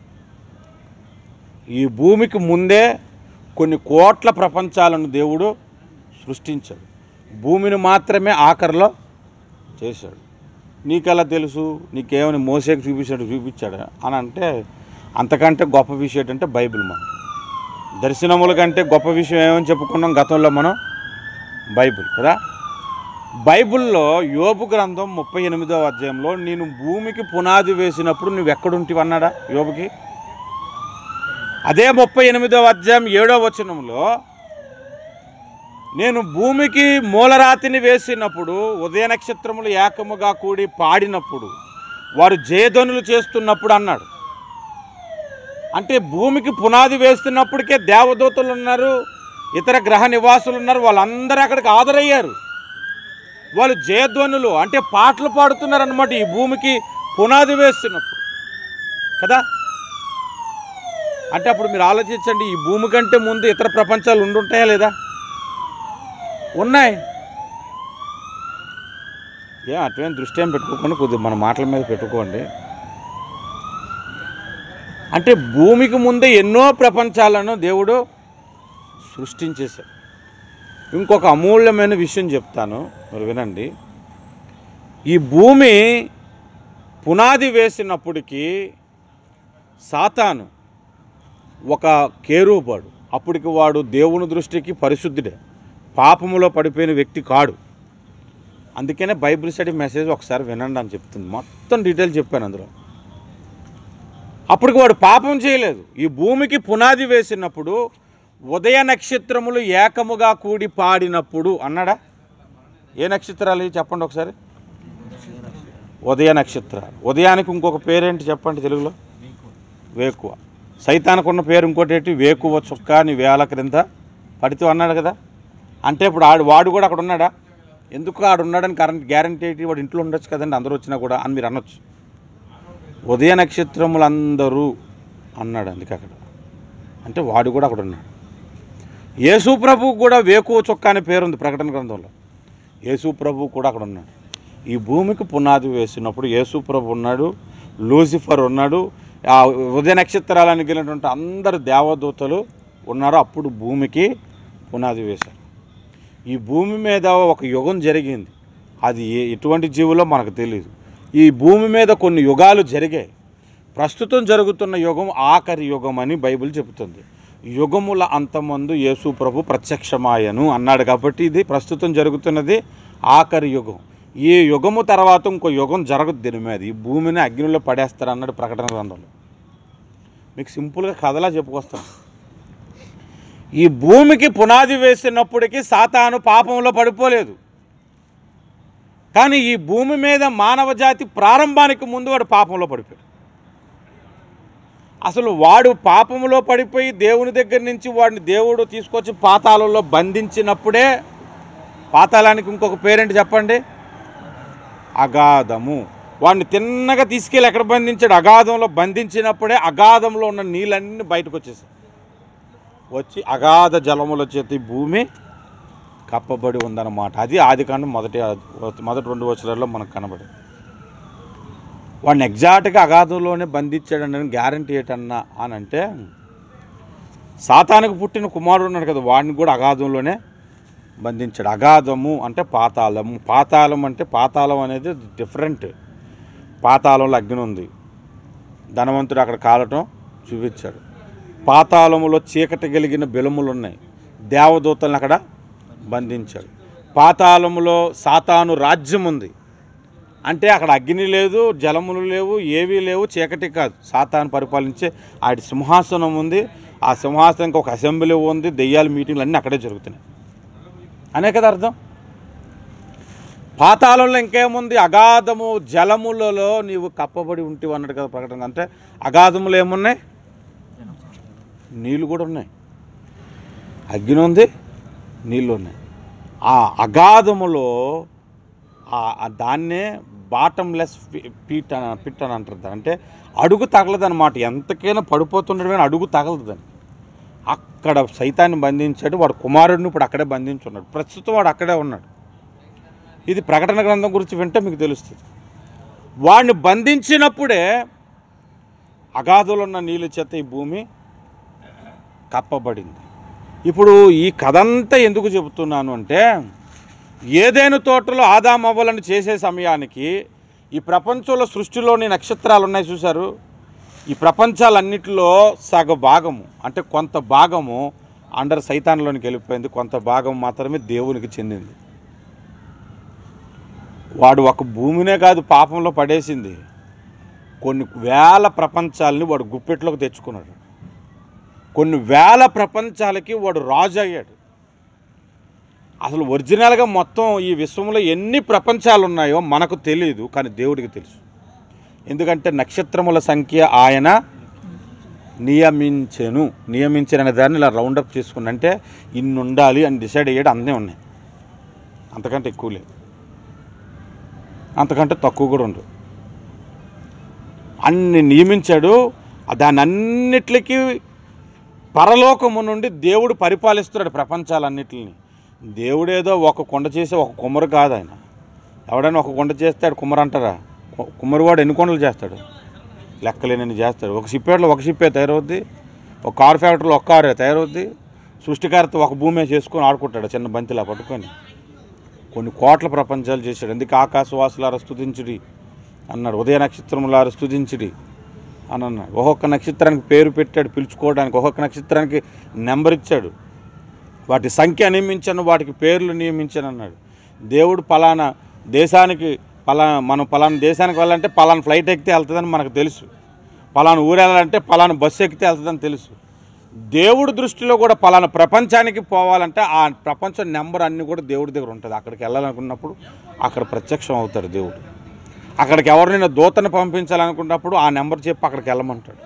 ఈ భూమికి ముందే కొన్ని కోట్ల ప్రపంచాలను దేవుడు సృష్టించాడు భూమిని మాత్రమే ఆఖరిలో చేశాడు నీకెలా తెలుసు నీకేమైనా మోసేకి చూపించాడు చూపించాడు అని అంటే అంతకంటే గొప్ప విషయం ఏంటంటే బైబిల్ మనం దర్శనముల కంటే గొప్ప విషయం ఏమని చెప్పుకున్నాం గతంలో మనం బైబిల్ కదా బైబిల్లో యోబు గ్రంథం ముప్పై ఎనిమిదవ అధ్యాయంలో నేను భూమికి పునాది వేసినప్పుడు నువ్వు ఎక్కడుంటివి అన్నాడా యోబుకి అదే ముప్పై ఎనిమిదవ అధ్యాయం ఏడవ వచనంలో నేను భూమికి మూలరాతిని వేసినప్పుడు ఉదయ నక్షత్రములు ఏకముగా కూడి పాడినప్పుడు వారు జయధ్వనులు చేస్తున్నప్పుడు అన్నాడు అంటే భూమికి పునాది వేస్తున్నప్పటికే దేవదూతలు ఉన్నారు ఇతర గ్రహ నివాసులు ఉన్నారు వాళ్ళందరూ అక్కడికి హాజరయ్యారు వాళ్ళు జయధ్వనులు అంటే పాటలు పాడుతున్నారన్నమాట ఈ భూమికి పునాది వేస్తున్నప్పుడు కదా అంటే అప్పుడు మీరు ఆలోచించండి ఈ భూమి కంటే ముందు ఇతర ప్రపంచాలు ఉండుంటాయా లేదా ఉన్నాయి ఏ అటువైన దృష్టి ఏం పెట్టుకోకుండా కొద్దిగా మన మాటల మీద పెట్టుకోండి అంటే భూమికి ముందే ఎన్నో ప్రపంచాలను దేవుడు సృష్టించేశాడు ఇంకొక అమూల్యమైన విషయం చెప్తాను మీరు వినండి ఈ భూమి పునాది వేసినప్పటికీ సాతాను ఒక కేరూపాడు అప్పటికి వాడు దేవుని దృష్టికి పరిశుద్ధుడే పాపములో పడిపోయిన వ్యక్తి కాడు అందుకనే బైబిల్ స్టడీ మెసేజ్ ఒకసారి వినండి అని చెప్తుంది మొత్తం డీటెయిల్ చెప్పాను అందులో అప్పటికి వాడు పాపం చేయలేదు ఈ భూమికి పునాది వేసినప్పుడు ఉదయ నక్షత్రములు ఏకముగా కూడి పాడినప్పుడు అన్నాడా ఏ నక్షత్రాలు ఇవి చెప్పండి ఒకసారి ఉదయ నక్షత్రాలు ఉదయానికి ఇంకొక పేరేంటి చెప్పండి తెలుగులో వేకువ సైతానికి ఉన్న పేరు ఇంకోటి ఏంటి వేకువ చుక్క నీ వేల క్రింద పడితే అన్నాడు కదా అంటే ఇప్పుడు ఆడు వాడు కూడా అక్కడ ఉన్నాడా ఎందుకు ఆడు ఉన్నాడని కరెంట్ గ్యారంటీ ఏంటి వాడు ఇంట్లో ఉండొచ్చు కదండి అందరూ వచ్చినా కూడా అని మీరు అనొచ్చు ఉదయ నక్షత్రములందరూ అన్నాడు అందుకే అక్కడ అంటే వాడు కూడా అక్కడ ఉన్నాడు యేసు ప్రభువు కూడా వేకువ చొక్కా అనే పేరుంది ప్రకటన గ్రంథంలో యేసు ప్రభువు కూడా అక్కడ ఉన్నాడు ఈ భూమికి పునాది వేసినప్పుడు యేసు ప్రభు ఉన్నాడు లూసిఫర్ ఉన్నాడు ఆ ఉదయ నక్షత్రాలను గెలినటువంటి అందరు దేవదూతలు ఉన్నారు అప్పుడు భూమికి పునాది వేశారు ఈ భూమి మీద ఒక యుగం జరిగింది అది ఏ- ఎటువంటి జీవులో మనకు తెలియదు ఈ భూమి మీద కొన్ని యుగాలు జరిగాయి ప్రస్తుతం జరుగుతున్న యుగం ఆఖరి యుగం అని బైబిల్ చెబుతుంది యుగముల అంతమందు యేసు ప్రభు ప్రత్యక్షమాయను అన్నాడు కాబట్టి ఇది ప్రస్తుతం జరుగుతున్నది ఆఖరి యుగం ఈ యుగము తర్వాత ఇంకో యుగం జరగదు దీని మీద ఈ భూమిని అగ్నిలో పడేస్తారు అన్నాడు ప్రకటన గ్రంథంలో మీకు సింపుల్గా కథలా చెప్పుకొస్తాను ఈ భూమికి పునాది వేసినప్పటికీ సాతాను పాపంలో పడిపోలేదు కానీ ఈ భూమి మీద మానవ జాతి ప్రారంభానికి ముందు వాడు పాపంలో పడిపోయాడు అసలు వాడు పాపంలో పడిపోయి దేవుని దగ్గర నుంచి వాడిని దేవుడు తీసుకొచ్చి పాతాళంలో బంధించినప్పుడే పాతాళానికి ఇంకొక పేరేంటి చెప్పండి అగాధము వాడిని తిన్నగా తీసుకెళ్ళి ఎక్కడ బంధించాడు అగాధంలో బంధించినప్పుడే అగాధంలో ఉన్న నీళ్ళన్నీ బయటకు వచ్చేసాయి వచ్చి అగాధ జలముల చేత ఈ భూమి కప్పబడి ఉందన్నమాట అది ఆది కాండం మొదటి మొదటి రెండు వచ్చరాల్లో మనకు కనబడింది వాడిని ఎగ్జాక్ట్గా అగాధంలోనే బంధించాడని గ్యారంటీ ఏంటన్నా అని అంటే సాతానికి పుట్టిన కుమారుడు ఉన్నాడు కదా వాడిని కూడా అగాధంలోనే బంధించాడు అగాధము అంటే పాతాళము పాతాళం అంటే పాతాళం అనేది డిఫరెంట్ పాతాళంలో అగ్ని ఉంది ధనవంతుడు అక్కడ కాలటం చూపించాడు పాతాళములో చీకటి కలిగిన బెలములు ఉన్నాయి దేవదూతలను అక్కడ బంధించాడు పాతాళములో సాతాను రాజ్యం ఉంది అంటే అక్కడ అగ్ని లేదు జలములు లేవు ఏవీ లేవు చీకటి కాదు సాతాను పరిపాలించే ఆడి సింహాసనం ఉంది ఆ సింహాసనానికి ఒక అసెంబ్లీ ఉంది దెయ్యాల మీటింగ్లు అన్నీ అక్కడే జరుగుతున్నాయి అనే కదా అర్థం పాతాళంలో ఇంకేముంది అగాధము జలములలో నీవు కప్పబడి ఉంటివి అన్నాడు కదా ప్రకటన అంటే అగాధములు ఏమున్నాయి నీళ్ళు కూడా ఉన్నాయి అగ్ని ఉంది నీళ్ళు ఉన్నాయి ఆ అగాధములో ఆ- ఆ దాన్నే బాటంలెస్ పీట్ అని పిట్ అని అంటారు దాన్ని. అంటే అడుగు తగలదన్నమాట ఎంతకైనా పడిపోతుండడం కానీ అడుగు తగలదు దాన్ని అక్కడ సైతాన్ని బంధించాడు వాడు కుమారుడిని ఇప్పుడు అక్కడే బంధించున్నాడు ప్రస్తుతం వాడు అక్కడే ఉన్నాడు ఇది ప్రకటన గ్రంథం గురించి వింటే మీకు తెలుస్తుంది వాడిని బంధించినప్పుడే అగాధులు ఉన్న నీళ్ళ చేత ఈ భూమి కప్పబడింది ఇప్పుడు ఈ కథంతా ఎందుకు చెబుతున్నాను అంటే ఏదైనా తోటలో ఆదామవ్వలను చేసే సమయానికి ఈ ప్రపంచంలో సృష్టిలోని నక్షత్రాలు ఉన్నాయి చూశారు ఈ ప్రపంచాలన్నిటిలో సగ భాగము అంటే కొంత భాగము అండర్ సైతాన్లోనికి వెళ్ళిపోయింది కొంత భాగం మాత్రమే దేవునికి చెందింది వాడు ఒక భూమినే కాదు పాపంలో పడేసింది కొన్ని వేల ప్రపంచాలని వాడు గుప్పెట్లోకి తెచ్చుకున్నాడు కొన్ని వేల ప్రపంచాలకి వాడు రాజు అయ్యాడు అసలు ఒరిజినల్గా మొత్తం ఈ విశ్వంలో ఎన్ని ప్రపంచాలు ఉన్నాయో మనకు తెలియదు కానీ దేవుడికి తెలుసు ఎందుకంటే నక్షత్రముల సంఖ్య ఆయన నియమించెను నియమించిన అనే దాన్ని ఇలా రౌండప్ చేసుకుని అంటే ఇన్ని ఉండాలి అని డిసైడ్ అయ్యాడు అన్నీ ఉన్నాయి అంతకంటే ఎక్కువ లేదు అంతకంటే తక్కువ కూడా ఉండదు అన్ని నియమించాడు దాని అన్నిటికీ పరలోకము నుండి దేవుడు పరిపాలిస్తున్నాడు ప్రపంచాలన్నిటిని దేవుడేదో ఒక కొండ చేసి ఒక కుమ్మరు కాదు ఆయన ఎవడైనా ఒక కొండ చేస్తే ఆడు కుమ్మరు అంటారా కు- కుమ్మరివాడు ఎన్ని కొండలు చేస్తాడు లెక్కలేనని చేస్తాడు ఒక షిప్పేట్లో ఒక షిప్పే తయారవుద్ది ఒక కార్ ఫ్యాక్టరీలో ఒక కారే తయారవుద్ది సృష్టికర్త ఒక భూమే చేసుకొని ఆడుకుంటాడు చిన్న బంతిలా పట్టుకొని కొన్ని కోట్ల ప్రపంచాలు చేశాడు అందుకే ఆకాశవాసులారా స్తుతించుడి అన్నాడు ఉదయ నక్షత్రములారా స్తుతించుడి అని అన్నాడు ఒక్కొక్క నక్షత్రానికి పేరు పెట్టాడు పిలుచుకోవడానికి ఒక్కొక్క నక్షత్రానికి నెంబర్ ఇచ్చాడు వాటి సంఖ్య నియమించాను వాటికి పేర్లు నియమించాను అన్నాడు దేవుడు పలానా దేశానికి పలానా మనం పలానా దేశానికి వెళ్ళాలంటే పలానా ఫ్లైట్ ఎక్కితే వెళ్తుందని మనకు తెలుసు పలానా ఊరు వెళ్ళాలంటే పలానా బస్సు ఎక్కితే వెళ్తుందని తెలుసు దేవుడి దృష్టిలో కూడా పలానా ప్రపంచానికి పోవాలంటే ఆ ప్రపంచం నెంబర్ అన్నీ కూడా దేవుడి దగ్గర ఉంటుంది అక్కడికి వెళ్ళాలనుకున్నప్పుడు అక్కడ ప్రత్యక్షం అవుతాడు దేవుడు అక్కడికి ఎవరినైనా దూతను పంపించాలనుకున్నప్పుడు ఆ నెంబర్ చెప్పి అక్కడికి వెళ్ళమంటాడు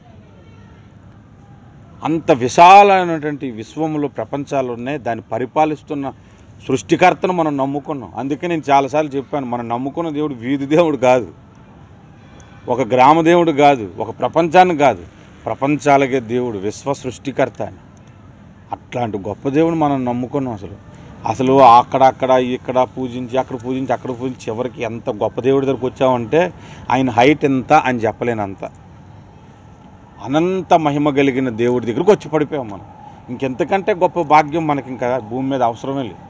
అంత విశాలమైనటువంటి విశ్వములో ప్రపంచాలు ఉన్నాయి దాన్ని పరిపాలిస్తున్న సృష్టికర్తను మనం నమ్ముకున్నాం అందుకే నేను చాలాసార్లు చెప్పాను మనం నమ్ముకున్న దేవుడు వీధి దేవుడు కాదు ఒక గ్రామ దేవుడు కాదు ఒక ప్రపంచాన్ని కాదు ప్రపంచాలకే దేవుడు విశ్వ సృష్టికర్త అని అట్లాంటి గొప్ప దేవుడు మనం నమ్ముకున్నాం అసలు అసలు అక్కడ అక్కడ ఇక్కడ పూజించి అక్కడ పూజించి అక్కడ పూజించి చివరికి ఎంత గొప్ప దేవుడి దగ్గరికి వచ్చామంటే ఆయన హైట్ ఎంత అని చెప్పలేనంత అనంత మహిమ కలిగిన దేవుడి దగ్గరికి వచ్చి పడిపోయాం మనం ఇంకెంతకంటే గొప్ప భాగ్యం మనకి ఇంకా భూమి మీద అవసరమే లేదు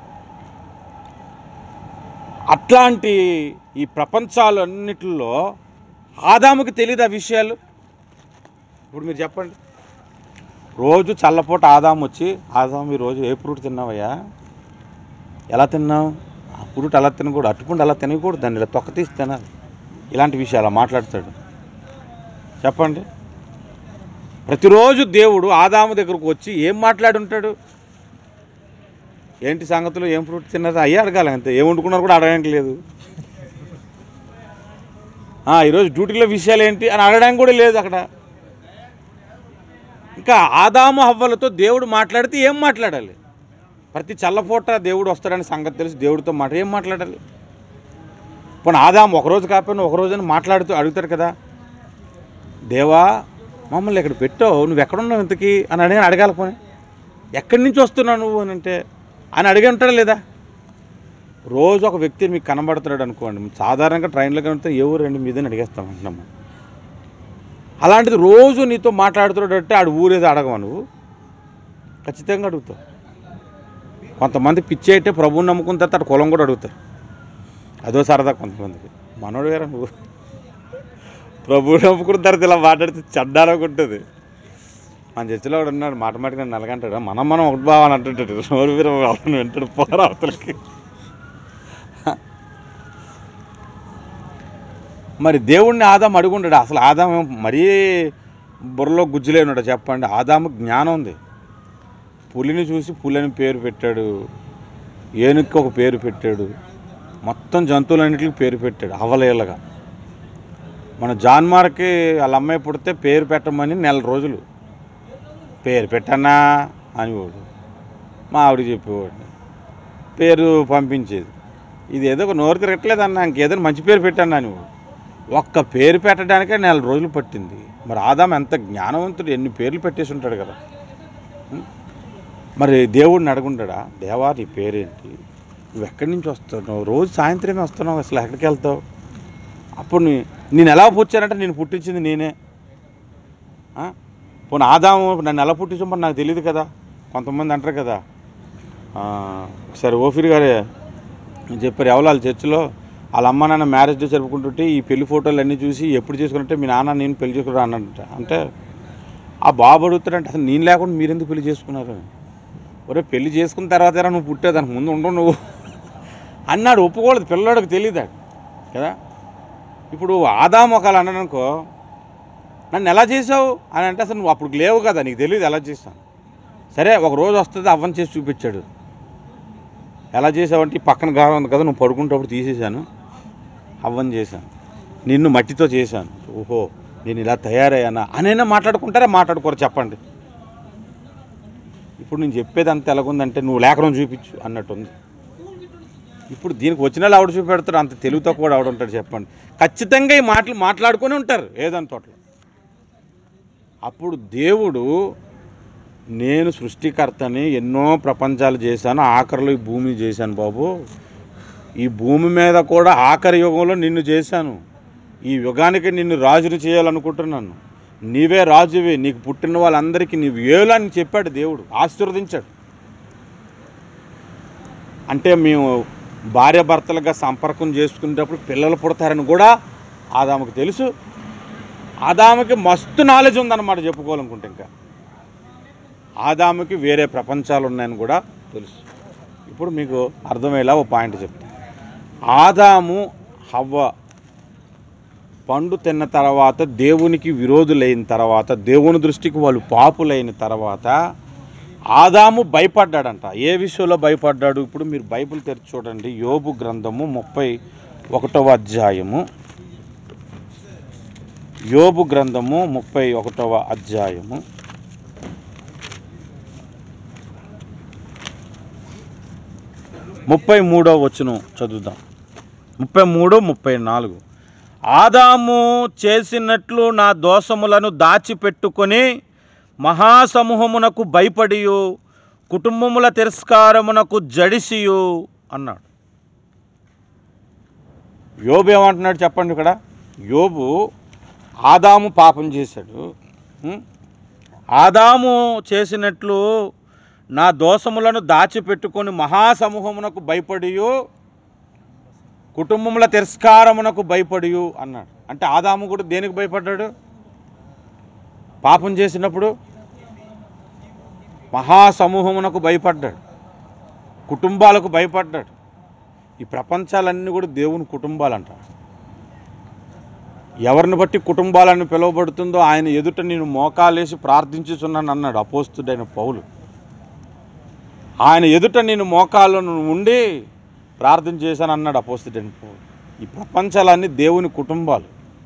అట్లాంటి ఈ ప్రపంచాలు అన్నిటిలో ఆదాముకి తెలియదు ఆ విషయాలు ఇప్పుడు మీరు చెప్పండి రోజు చల్లపూట ఆదాము వచ్చి ఆదాము ఈరోజు ఏ ఫ్రూట్ తిన్నావయ్యా ఎలా తిన్నావు ఆ ఫ్రూట్ అలా తినకూడదు అట్టుకుంటే అలా తినకూడదు దాన్ని ఇలా తొక్క తీసి తినాలి ఇలాంటి విషయాలు మాట్లాడతాడు చెప్పండి ప్రతిరోజు దేవుడు ఆదాము దగ్గరకు వచ్చి ఏం మాట్లాడి ఉంటాడు ఏంటి సంగతులు ఏం ఫ్రూట్ తిన్నారు అయ్యే అడగాలి అంతే ఏం వండుకున్నారు కూడా అడగడానికి లేదు ఆ, ఈరోజు డ్యూటీలో విషయాలు ఏంటి అని అడగడానికి కూడా లేదు అక్కడ ఇంకా ఆదాము హవ్వలతో దేవుడు మాట్లాడితే ఏం మాట్లాడాలి ప్రతి చల్లపూట దేవుడు వస్తాడని సంగతి తెలిసి దేవుడితో మాట ఏం మాట్లాడాలి పోనీ ఆదాము ఒకరోజు కాకపోయినా ఒక రోజున మాట్లాడుతూ అడుగుతాడు కదా దేవా మమ్మల్ని ఇక్కడ పెట్టావు నువ్వు ఎక్కడున్నావు ఇంతకీ అని అడిగి అడగాలి పోనీ ఎక్కడి నుంచి వస్తున్నావు నువ్వు అని అంటే అని అడిగి ఉంటాడా లేదా రోజు ఒక వ్యక్తి మీకు కనబడుతున్నాడు అనుకోండి సాధారణంగా ట్రైన్లో కనిపిస్తే ఏ ఊరు రండి మీదని అడిగేస్తాం అంటున్నాము అలాంటిది రోజు నీతో మాట్లాడుతున్నాడంటే ఆడు ఊరేదో అడగవా నువ్వు ఖచ్చితంగా అడుగుతావు కొంతమంది పిచ్చి అయితే ప్రభువుని నమ్ముకున్న తర్వాత అటు కులం కూడా అడుగుతారు అదో సరదా కొంతమందికి మనోడు గారు నువ్వు ప్రభువు నమ్ముకున్న తర్వాత ఇలా మాట్లాడితే చడ్డాలకు ఉంటుంది మన చర్చిలో ఒకడు ఉన్నాడు మాట మాటికి నన్ను నలగంటాడు మనం మనం ఒకటి బావని అంటుంటాడు నోరు వీర వాళ్ళని వింటాడు పోరా అవతలకి మరి దేవుణ్ణి ఆదాం అడుగుంటాడు అసలు ఆదాం ఏం మరీ బుర్రలో గుజ్జులే ఉన్నాడు చెప్పండి ఆదాము జ్ఞానం ఉంది పులిని చూసి పులిని పేరు పెట్టాడు ఏనుక్కి ఒక పేరు పెట్టాడు మొత్తం జంతువులన్నిటికి పేరు పెట్టాడు అవలేలగా మన జాన్మార్కి వాళ్ళ అమ్మాయి పుడితే పేరు పెట్టమని నెల రోజులు పేరు పెట్టన్నా అనేవాడు మా ఆవిడ చెప్పేవాడు పేరు పంపించేది ఇది ఏదో ఒక నోరు తిరగట్లేదు అన్న ఇంకేదైనా మంచి పేరు పెట్టాను అనేవాడు ఒక్క పేరు పెట్టడానికే నెల రోజులు పట్టింది మరి ఆదాం ఎంత జ్ఞానవంతుడు ఎన్ని పేర్లు పెట్టేసి ఉంటాడు కదా ఉం? మరి దేవుడిని అడుగుంటాడా దేవా నీ పేరేంటి నువ్వు ఎక్కడి నుంచి వస్తున్నావు రోజు సాయంత్రమే వస్తున్నావు అసలు ఎక్కడికి వెళ్తావు అప్పుడు నీ నేను ఎలా పుచ్చానంటే నేను పుట్టించింది నేనే ఆ? పోనీ ఆదాము నన్ను ఎలా పుట్టించమో నాకు తెలియదు కదా కొంతమంది అంటారు కదా ఆ, ఒకసారి ఓఫీర్ గారే చెప్పారు ఎవరు వాళ్ళ చర్చిలో వాళ్ళ అమ్మ నాన్న మ్యారేజ్ డే జరుపుకుంటుంటే ఈ పెళ్లి ఫోటోలు అన్నీ చూసి ఎప్పుడు చేసుకుంటే మీ నాన్న నేను పెళ్లి చేసుకున్నా అన్నట్ట అంటే ఆ బాబు అడుగుతాడంటే అసలు నేను లేకుండా మీరెందుకు పెళ్లి చేసుకున్నారు ఒరే పెళ్లి చేసుకున్న తర్వాత ఎరా నువ్వు పుట్టే దానికి ముందు ఉండవు నువ్వు అన్నాడు ఒప్పుకోలేదు పిల్లవాడికి తెలియదు కదా ఇప్పుడు ఆదాం ఒకళ్ళు అన్నాడు అనుకో నన్ను ఎలా చేసావు అని అంటే అసలు నువ్వు అప్పుడు లేవు కదా నీకు తెలియదు ఎలా చేస్తాను సరే ఒక రోజు వస్తుంది అవ్వని చేసి చూపించాడు ఎలా చేసావంటే ఈ పక్కన గారం ఉంది కదా నువ్వు పడుకుంటప్పుడు తీసేశాను అవ్వని చేశాను నిన్ను మట్టితో చేశాను ఓహో నేను ఇలా తయారయ్యానా అనైనా మాట్లాడుకుంటారా మాట్లాడుకోరు చెప్పండి ఇప్పుడు నేను చెప్పేది అంత ఎలాగుందంటే నువ్వు లేఖనం చూపించు అన్నట్టుంది ఇప్పుడు దీనికి వచ్చిన వాళ్ళు ఆవిడ చూపెడతాడు అంత తెలుగుతో కూడా ఆవిడ ఉంటాడు చెప్పండి ఖచ్చితంగా ఈ మాటలు మాట్లాడుకొని ఉంటారు ఏదంత తోటలో అప్పుడు దేవుడు నేను సృష్టికర్తని ఎన్నో ప్రపంచాలు చేశాను ఆఖరిలో ఈ భూమి చేశాను బాబు ఈ భూమి మీద కూడా ఆఖరి యుగంలో నిన్ను చేశాను ఈ యుగానికి నిన్ను రాజుని చేయాలనుకుంటున్నాను నీవే రాజువే నీకు పుట్టిన వాళ్ళందరికీ నీవు ఏలు అని చెప్పాడు దేవుడు ఆశీర్వదించాడు అంటే మేము భార్య భర్తలుగా సంపర్కం చేసుకునేటప్పుడు పిల్లలు పుడతారని కూడా ఆదాముకు తెలుసు ఆదాముకి మస్తు నాలెడ్జ్ ఉందన్నమాట చెప్పుకోవాలనుకుంటే ఇంకా ఆదాముకి వేరే ప్రపంచాలు ఉన్నాయని కూడా తెలుసు ఇప్పుడు మీకు అర్థమయ్యేలా ఓ పాయింట్ చెప్తాను ఆదాము హవ్వ పండు తిన్న తర్వాత దేవునికి విరోధులైన తర్వాత దేవుని దృష్టికి వాళ్ళు పాపులైన తర్వాత ఆదాము భయపడ్డాడంట ఏ విషయంలో భయపడ్డాడు ఇప్పుడు మీరు బైబిల్ తెరిచి చూడండి యోబు గ్రంథము ముప్పై ఒకటవ అధ్యాయము యోబు గ్రంథము ముప్పై ఒకటవ అధ్యాయము ముప్పై మూడవ వచనం చదువుదాం ముప్పై మూడు ముప్పై నాలుగు ఆదాము చేసినట్లు నా దోషములను దాచిపెట్టుకొని మహాసమూహమునకు భయపడియు కుటుంబముల తిరస్కారమునకు జడిసియు అన్నాడు యోబు ఏమంటున్నాడు చెప్పండి ఇక్కడ యోబు ఆదాము పాపం చేశాడు ఉం? ఆదాము చేసినట్లు నా దోషములను దాచిపెట్టుకొని మహాసమూహమునకు భయపడియు కుటుంబముల తిరస్కారమునకు భయపడియు అన్నాడు అంటే ఆదాము కూడా దేనికి భయపడ్డాడు పాపం చేసినప్పుడు మహాసమూహమునకు భయపడ్డాడు కుటుంబాలకు భయపడ్డాడు ఈ ప్రపంచాలన్నీ కూడా దేవుని కుటుంబాలంట ఎవరిని బట్టి కుటుంబాలను పిలువబడుతుందో ఆయన ఎదుట నేను మోకాలేసి ప్రార్థించుచున్నాను అన్నాడు అపోస్తుడైన పౌలు ఆయన ఎదుట నేను మోకాళ్ళను ఉండి ప్రార్థన చేశాను అన్నాడు అపోస్తుడైన పౌలు ఈ ప్రపంచాలన్నీ దేవుని కుటుంబాలు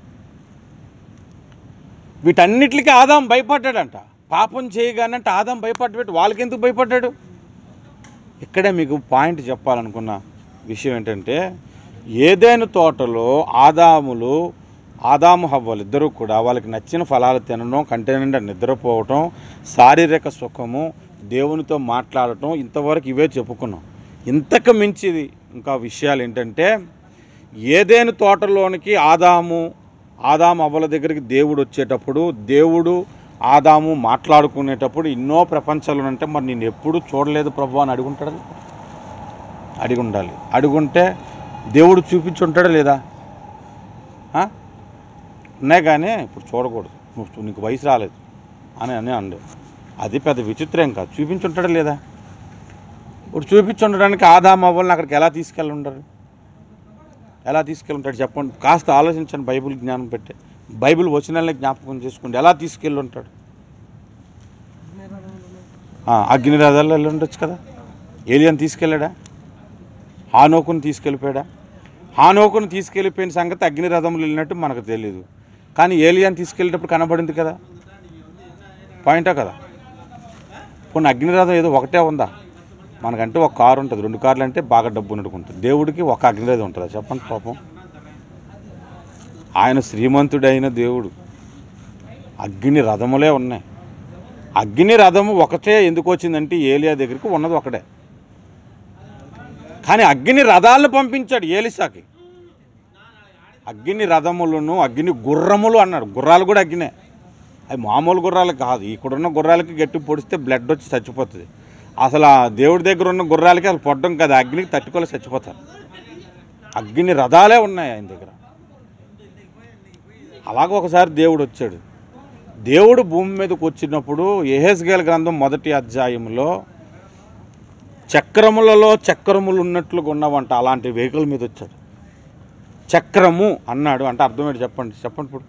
వీటన్నిటికీ ఆదాం భయపడ్డాడంట పాపం చేయగానే అంటే ఆదాం భయపడ్డాడు వాళ్ళకి ఎందుకు భయపడ్డాడు ఇక్కడే మీకు పాయింట్ చెప్పాలనుకున్న విషయం ఏంటంటే ఏదైనా తోటలో ఆదాములు ఆదాము హవ్వలు ఇద్దరూ కూడా వాళ్ళకి నచ్చిన ఫలాలు తినడం కంటి నిండా నిద్రపోవటం శారీరక సుఖము దేవునితో మాట్లాడటం ఇంతవరకు ఇవే చెప్పుకున్నాం ఇంతకు మించిది ఇంకా విషయాలు ఏంటంటే ఏదైనా తోటలోనికి ఆదాము ఆదాము అవ్వల దగ్గరికి దేవుడు వచ్చేటప్పుడు దేవుడు ఆదాము మాట్లాడుకునేటప్పుడు ఎన్నో ప్రపంచాలు అంటే మరి నేను ఎప్పుడు చూడలేదు ప్రభు అని అడుగుంటాడు అడిగి ఉండాలి అడుగుంటే దేవుడు చూపించి ఉంటాడా లేదా ఆ? ఉన్నాయి కానీ ఇప్పుడు చూడకూడదు నువ్వు నీకు వయసు రాలేదు అని అని అండు అది పెద్ద విచిత్రం కాదు చూపించి ఉంటాడా లేదా ఇప్పుడు చూపించి ఉండడానికి ఆదాము అవ్వాలని అక్కడికి ఎలా తీసుకెళ్ళి ఉంటారు ఎలా తీసుకెళ్ళి ఉంటాడు చెప్పండి కాస్త ఆలోచించండి బైబిల్ జ్ఞానం పెట్టే బైబిల్ వచనాలనే జ్ఞాపకం చేసుకోండి ఎలా తీసుకెళ్ళి ఉంటాడు ఆ, అగ్ని రథాల్లో వెళ్ళి ఉండొచ్చు కదా ఏలియన్ తీసుకెళ్ళాడా హానోకుని తీసుకెళ్ళిపోయాడా హానోకుని తీసుకెళ్ళిపోయిన సంగతి అగ్ని రథంలో వెళ్ళినట్టు మనకు తెలియదు కానీ ఏలియన్ తీసుకెళ్ళేటప్పుడు కనబడింది కదా పాయింటా కదా కొన్ని అగ్నిరథం ఏదో ఒకటే ఉందా మనకంటే ఒక కారు ఉంటుంది రెండు కార్లు అంటే బాగా డబ్బు ఉన్నట్టుకుంటుంది దేవుడికి ఒక అగ్నిరథం ఉంటుందా చెప్పండి పాపం ఆయన శ్రీమంతుడైన దేవుడు అగ్ని రథములే ఉన్నాయి అగ్ని రథము ఒకటే ఎందుకు వచ్చిందంటే ఏలియా దగ్గరికి ఉన్నది ఒకటే కానీ అగ్ని రథాలను పంపించాడు ఏలిసాకి అగ్ని రథములను అగ్ని గుర్రములు అన్నాడు గుర్రాలు కూడా అగ్నే అవి మామూలు గుర్రాలు కాదు ఇక్కడున్న గుర్రాలకి గట్టి పొడిస్తే బ్లడ్ వచ్చి చచ్చిపోతుంది అసలు ఆ దేవుడి దగ్గర ఉన్న గుర్రాలకి అసలు పొట్టం కదా అగ్నికి తట్టుకోలే చచ్చిపోతారు అగ్ని రథాలే ఉన్నాయి ఆయన దగ్గర అలాగ ఒకసారి దేవుడు వచ్చాడు దేవుడు భూమి మీదకి వచ్చినప్పుడు ఎహెస్గేల్ గ్రంథం మొదటి అధ్యాయంలో చక్రములలో చక్రములు ఉన్నట్లుగా ఉన్నవంట అలాంటి వెహికల్ మీద వచ్చాడు చక్రము అన్నాడు అంటే అర్థం ఏంటి చెప్పండి చెప్పండి ఇప్పుడు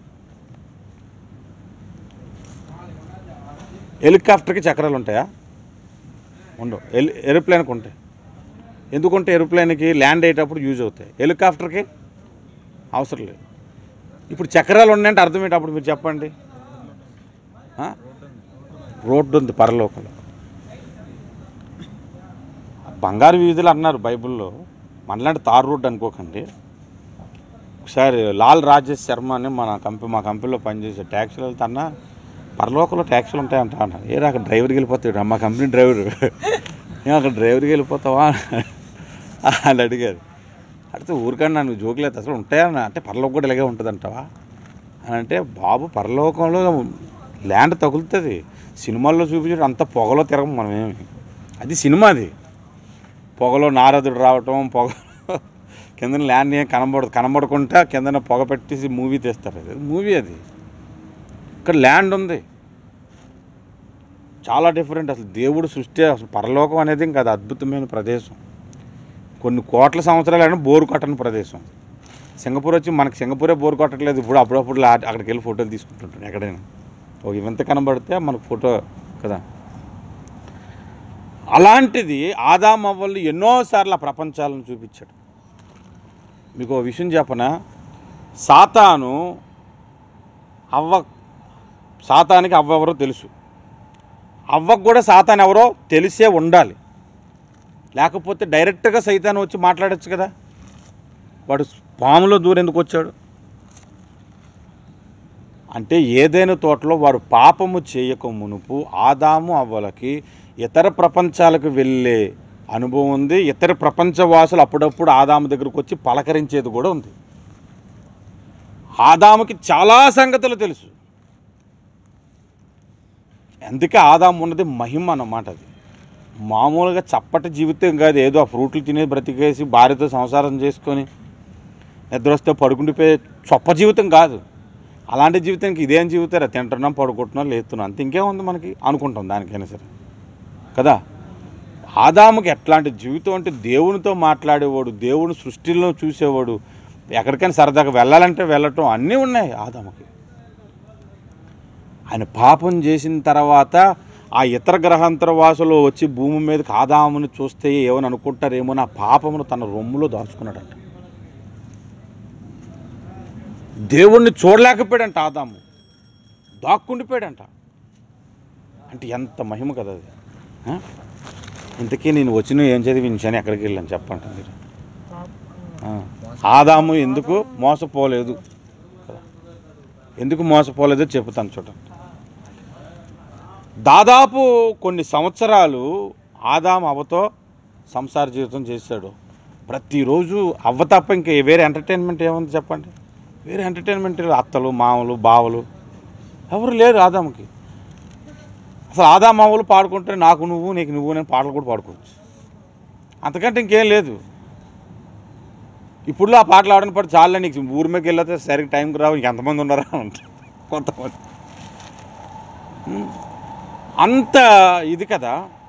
హెలికాప్టర్కి చక్రాలు ఉంటాయా ఉండవు ఎల్ ఏరోప్లేన్కి ఉంటాయి ఎందుకంటే ఏరోప్లేన్కి ల్యాండ్ అయ్యేటప్పుడు యూజ్ అవుతాయి హెలికాప్టర్కి అవసరం లేదు ఇప్పుడు చక్రాలు ఉన్నాయంటే అర్థం ఏంటి అప్పుడు మీరు చెప్పండి ఆ? రోడ్డు ఉంది పరలోకంలో బంగారు వీధులు అన్నారు బైబిల్లో మనలాంటి తార్ రోడ్ అనుకోకండి ఒకసారి లాల్ రాజేష్ శర్మ అని మన కంపెనీ మా కంపెనీలో పనిచేసే ట్యాక్సీలు వెళ్తాన్నా పరలోకంలో ట్యాక్సీలు ఉంటాయంట అన్నాడు ఏ అక్కడ డ్రైవర్కి వెళ్ళిపోతాడు మా కంపెనీ డ్రైవర్ ఏ అక్కడ డ్రైవర్కి వెళ్ళిపోతావా అని అడిగారు అడిగితే ఊరికన్నా నువ్వు జోకులేదు అసలు ఉంటాయన్న అంటే పరలోకం కూడా ఇలాగే ఉంటుందంటావా అని అంటే బాబు పరలోకంలో ల్యాండ్ తగులుతుంది సినిమాల్లో చూపించడం అంత పొగలో తిరగం మనమేమి అది సినిమా అది పొగలో నారదుడు రావటం పొగ కింద ల్యాండ్ ఏం కనబడదు కనబడకుండా కిందన పొగ పెట్టేసి మూవీ తీస్తారు అది మూవీ అది ఇక్కడ ల్యాండ్ ఉంది చాలా డిఫరెంట్ అసలు దేవుడు సృష్టి అసలు పరలోకం అనేది ఇంకా అది అద్భుతమైన ప్రదేశం కొన్ని కోట్ల సంవత్సరాలైనా బోరు కొట్టని ప్రదేశం సింగపూర్ వచ్చి మనకి సింగపూరే బోరు కొట్టట్లేదు ఇప్పుడు అప్పుడప్పుడు లా- అక్కడికి వెళ్ళి ఫోటోలు తీసుకుంటుంటాం ఎక్కడైనా ఒక వింత కనబడితే మనకు ఫోటో కదా అలాంటిది ఆదాం అవ్వలు ఎన్నోసార్లు ఆ ప్రపంచాలను చూపించాడు మీకు ఒక విషయం చెప్పనా సాతాను అవ్వ సాతానికి అవ్వ ఎవరో తెలుసు అవ్వకు కూడా సాతాన్ ఎవరో తెలిసే ఉండాలి లేకపోతే డైరెక్ట్గా సైతాన్ వచ్చి మాట్లాడొచ్చు కదా వాడు పాములో దూరెందుకు వచ్చాడు అంటే ఏదైనా తోటలో వారు పాపము చేయక మునుపు ఆదాము అవ్వలకి ఇతర ప్రపంచాలకు వెళ్ళే అనుభవం ఉంది ఇతర ప్రపంచవాసులు అప్పుడప్పుడు ఆదాము దగ్గరకు వచ్చి పలకరించేది కూడా ఉంది ఆదాముకి చాలా సంగతులు తెలుసు అందుకే ఆదాము ఉన్నది మహిమ అన్నమాట అది మామూలుగా చప్పటి జీవితం కాదు ఏదో ఆ ఫ్రూట్లు తినే బ్రతికేసి భార్యతో సంసారం చేసుకొని నిద్ర వస్తే పడుకుండిపోయే చొప్ప జీవితం కాదు అలాంటి జీవితానికి ఇదేం జీవితారా తింటున్నాం పడుకుంటున్నాం లేస్తున్నాం అంత ఇంకేముంది మనకి అనుకుంటాం దానికైనా సరే కదా ఆదాముకి ఎట్లాంటి జీవితం అంటే దేవునితో మాట్లాడేవాడు దేవుని సృష్టిలో చూసేవాడు ఎక్కడికైనా సరదాగా వెళ్ళాలంటే వెళ్ళటం అన్నీ ఉన్నాయి ఆదాముకి ఆయన పాపం చేసిన తర్వాత ఆ ఇతర గ్రహాంతర వాసులు వచ్చి భూమి మీదకి ఆదాముని చూస్తే ఏమని అనుకుంటారేమో నా పాపమును తన రొమ్ములో దాచుకున్నాడంట దేవుణ్ణి చూడలేకపోయాడంట ఆదాము దాక్కుండిపోయాడంట అంటే ఎంత మహిమ కదా అది ఆ? ఇంతకీ నేను వచ్చిన ఏం చదివించాను ఎక్కడికి వెళ్ళాను చెప్పండి మీరు ఆ. ఆదాము ఎందుకు మోసపోలేదు కదా. ఎందుకు మోసపోలేదో చెబుతాను చూడండి దాదాపు కొన్ని సంవత్సరాలు ఆదాము అవ్వతో సంసార జీవితం చేశాడు ప్రతిరోజు అవ్వ తప్ప ఇంకా వేరే ఎంటర్టైన్మెంట్ ఏముంది చెప్పండి వేరే ఎంటర్టైన్మెంట్ లేదు. అత్తలు మామలు బావలు ఎవరు లేరు ఆదాముకి అసలు ఆదామావులు పాడుకుంటే నాకు నువ్వు నీకు నువ్వు నేను పాటలు కూడా పాడుకోవచ్చు అంతకంటే ఇంకేం లేదు ఇప్పుడు ఆ పాటలు ఆడని పడి చాలా నీకు ఊరి మీదకి వెళ్ళితే సరిగ్గా టైంకి రావు ఇంక ఎంతమంది ఉన్నారా అంట కొంతమంది ఉమ్. అంత ఇది కదా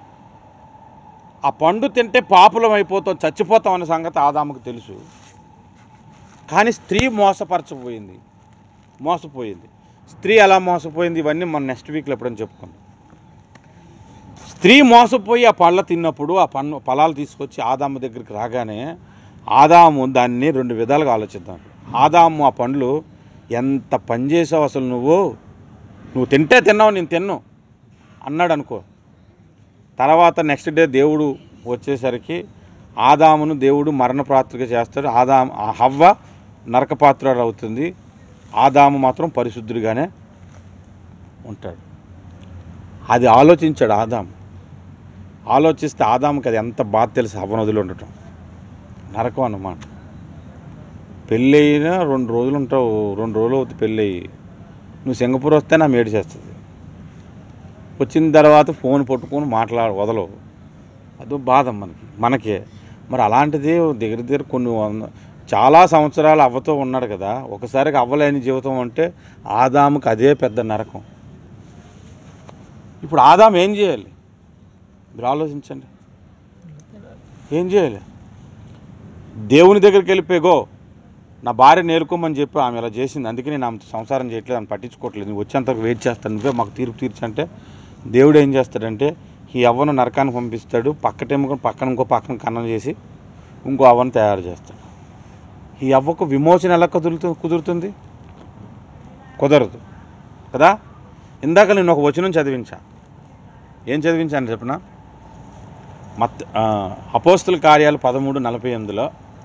ఆ పండు తింటే పాపులం అయిపోతాం చచ్చిపోతాం అనే సంగతి ఆదాముకు తెలుసు కానీ స్త్రీ మోసపరచబోయింది మోసపోయింది స్త్రీ ఎలా మోసపోయింది ఇవన్నీ మనం నెక్స్ట్ వీక్లో ఎప్పుడైనా చెప్పుకుందాం స్త్రీ మోసపోయి ఆ పళ్ళ తిన్నప్పుడు ఆ పన్ను ఫలాలు తీసుకొచ్చి ఆదాము దగ్గరికి రాగానే ఆదాము దాన్ని రెండు విధాలుగా ఆలోచిద్దాం ఆదాము ఆ పండ్లు ఎంత పని చేసావు అసలు నువ్వు నువ్వు తింటే తిన్నావు నేను తిన్ను అన్నాడు అనుకో తర్వాత నెక్స్ట్ డే దేవుడు వచ్చేసరికి ఆదామును దేవుడు మరణప్రాత్రిక చేస్తాడు ఆదాము ఆ హవ్వ నరకపాత్రుడు అవుతుంది ఆదాము మాత్రం పరిశుద్ధుడిగానే ఉంటాడు అది ఆలోచించాడు ఆదాము ఆలోచిస్తే ఆదాముకి అది ఎంత బాధ తెలుసు హవ్వ నదిలో ఉండటం నరకం అన్నమాట పెళ్ళి అయినా రెండు రోజులు ఉంటావు రెండు రోజులు అవుతుంది పెళ్ళి అయ్యి నువ్వు సింగపూర్ వస్తే నా మేడి చేస్తుంది వచ్చిన తర్వాత ఫోన్ పట్టుకొని మాట్లాడ వదలవు అదో బాధ మనకి మనకే మరి అలాంటిది దగ్గర దగ్గర కొన్ని వంద చాలా సంవత్సరాలు అవ్వతో ఉన్నాడు కదా ఒకసారికి అవ్వలేని జీవితం అంటే ఆదాముకి అదే పెద్ద నరకం ఇప్పుడు ఆదాం ఏం చేయాలి మీరు ఆలోచించండి ఏం చేయాలి దేవుని దగ్గరికి వెళ్ళిపోగో నా భార్య నేర్కోమని చెప్పి ఆమె ఇలా చేసింది అందుకే నేను ఆమె సంసారం చేయట్లేదు అని పట్టించుకోవట్లేదు నువ్వు వచ్చేంతకు వెయిట్ చేస్తాను నువ్వే మాకు తీర్పు తీర్చంటే దేవుడు ఏం చేస్తాడంటే ఈ అవ్వను నరకానికి పంపిస్తాడు పక్కటేమో పక్కన ఇంకో పక్కన కన్నం చేసి ఇంకో అవ్వను తయారు చేస్తాడు ఈ అవ్వకు విమోచన ఎలా కుదురుతు కుదురుతుంది కుదరదు కదా ఇందాక నేను ఒక వచనం చదివించా ఏం చదివించాను చెప్పనా మత్ ఆ, అపోస్తుల కార్యాలు పదమూడు నలభై ఎనిమిదిలో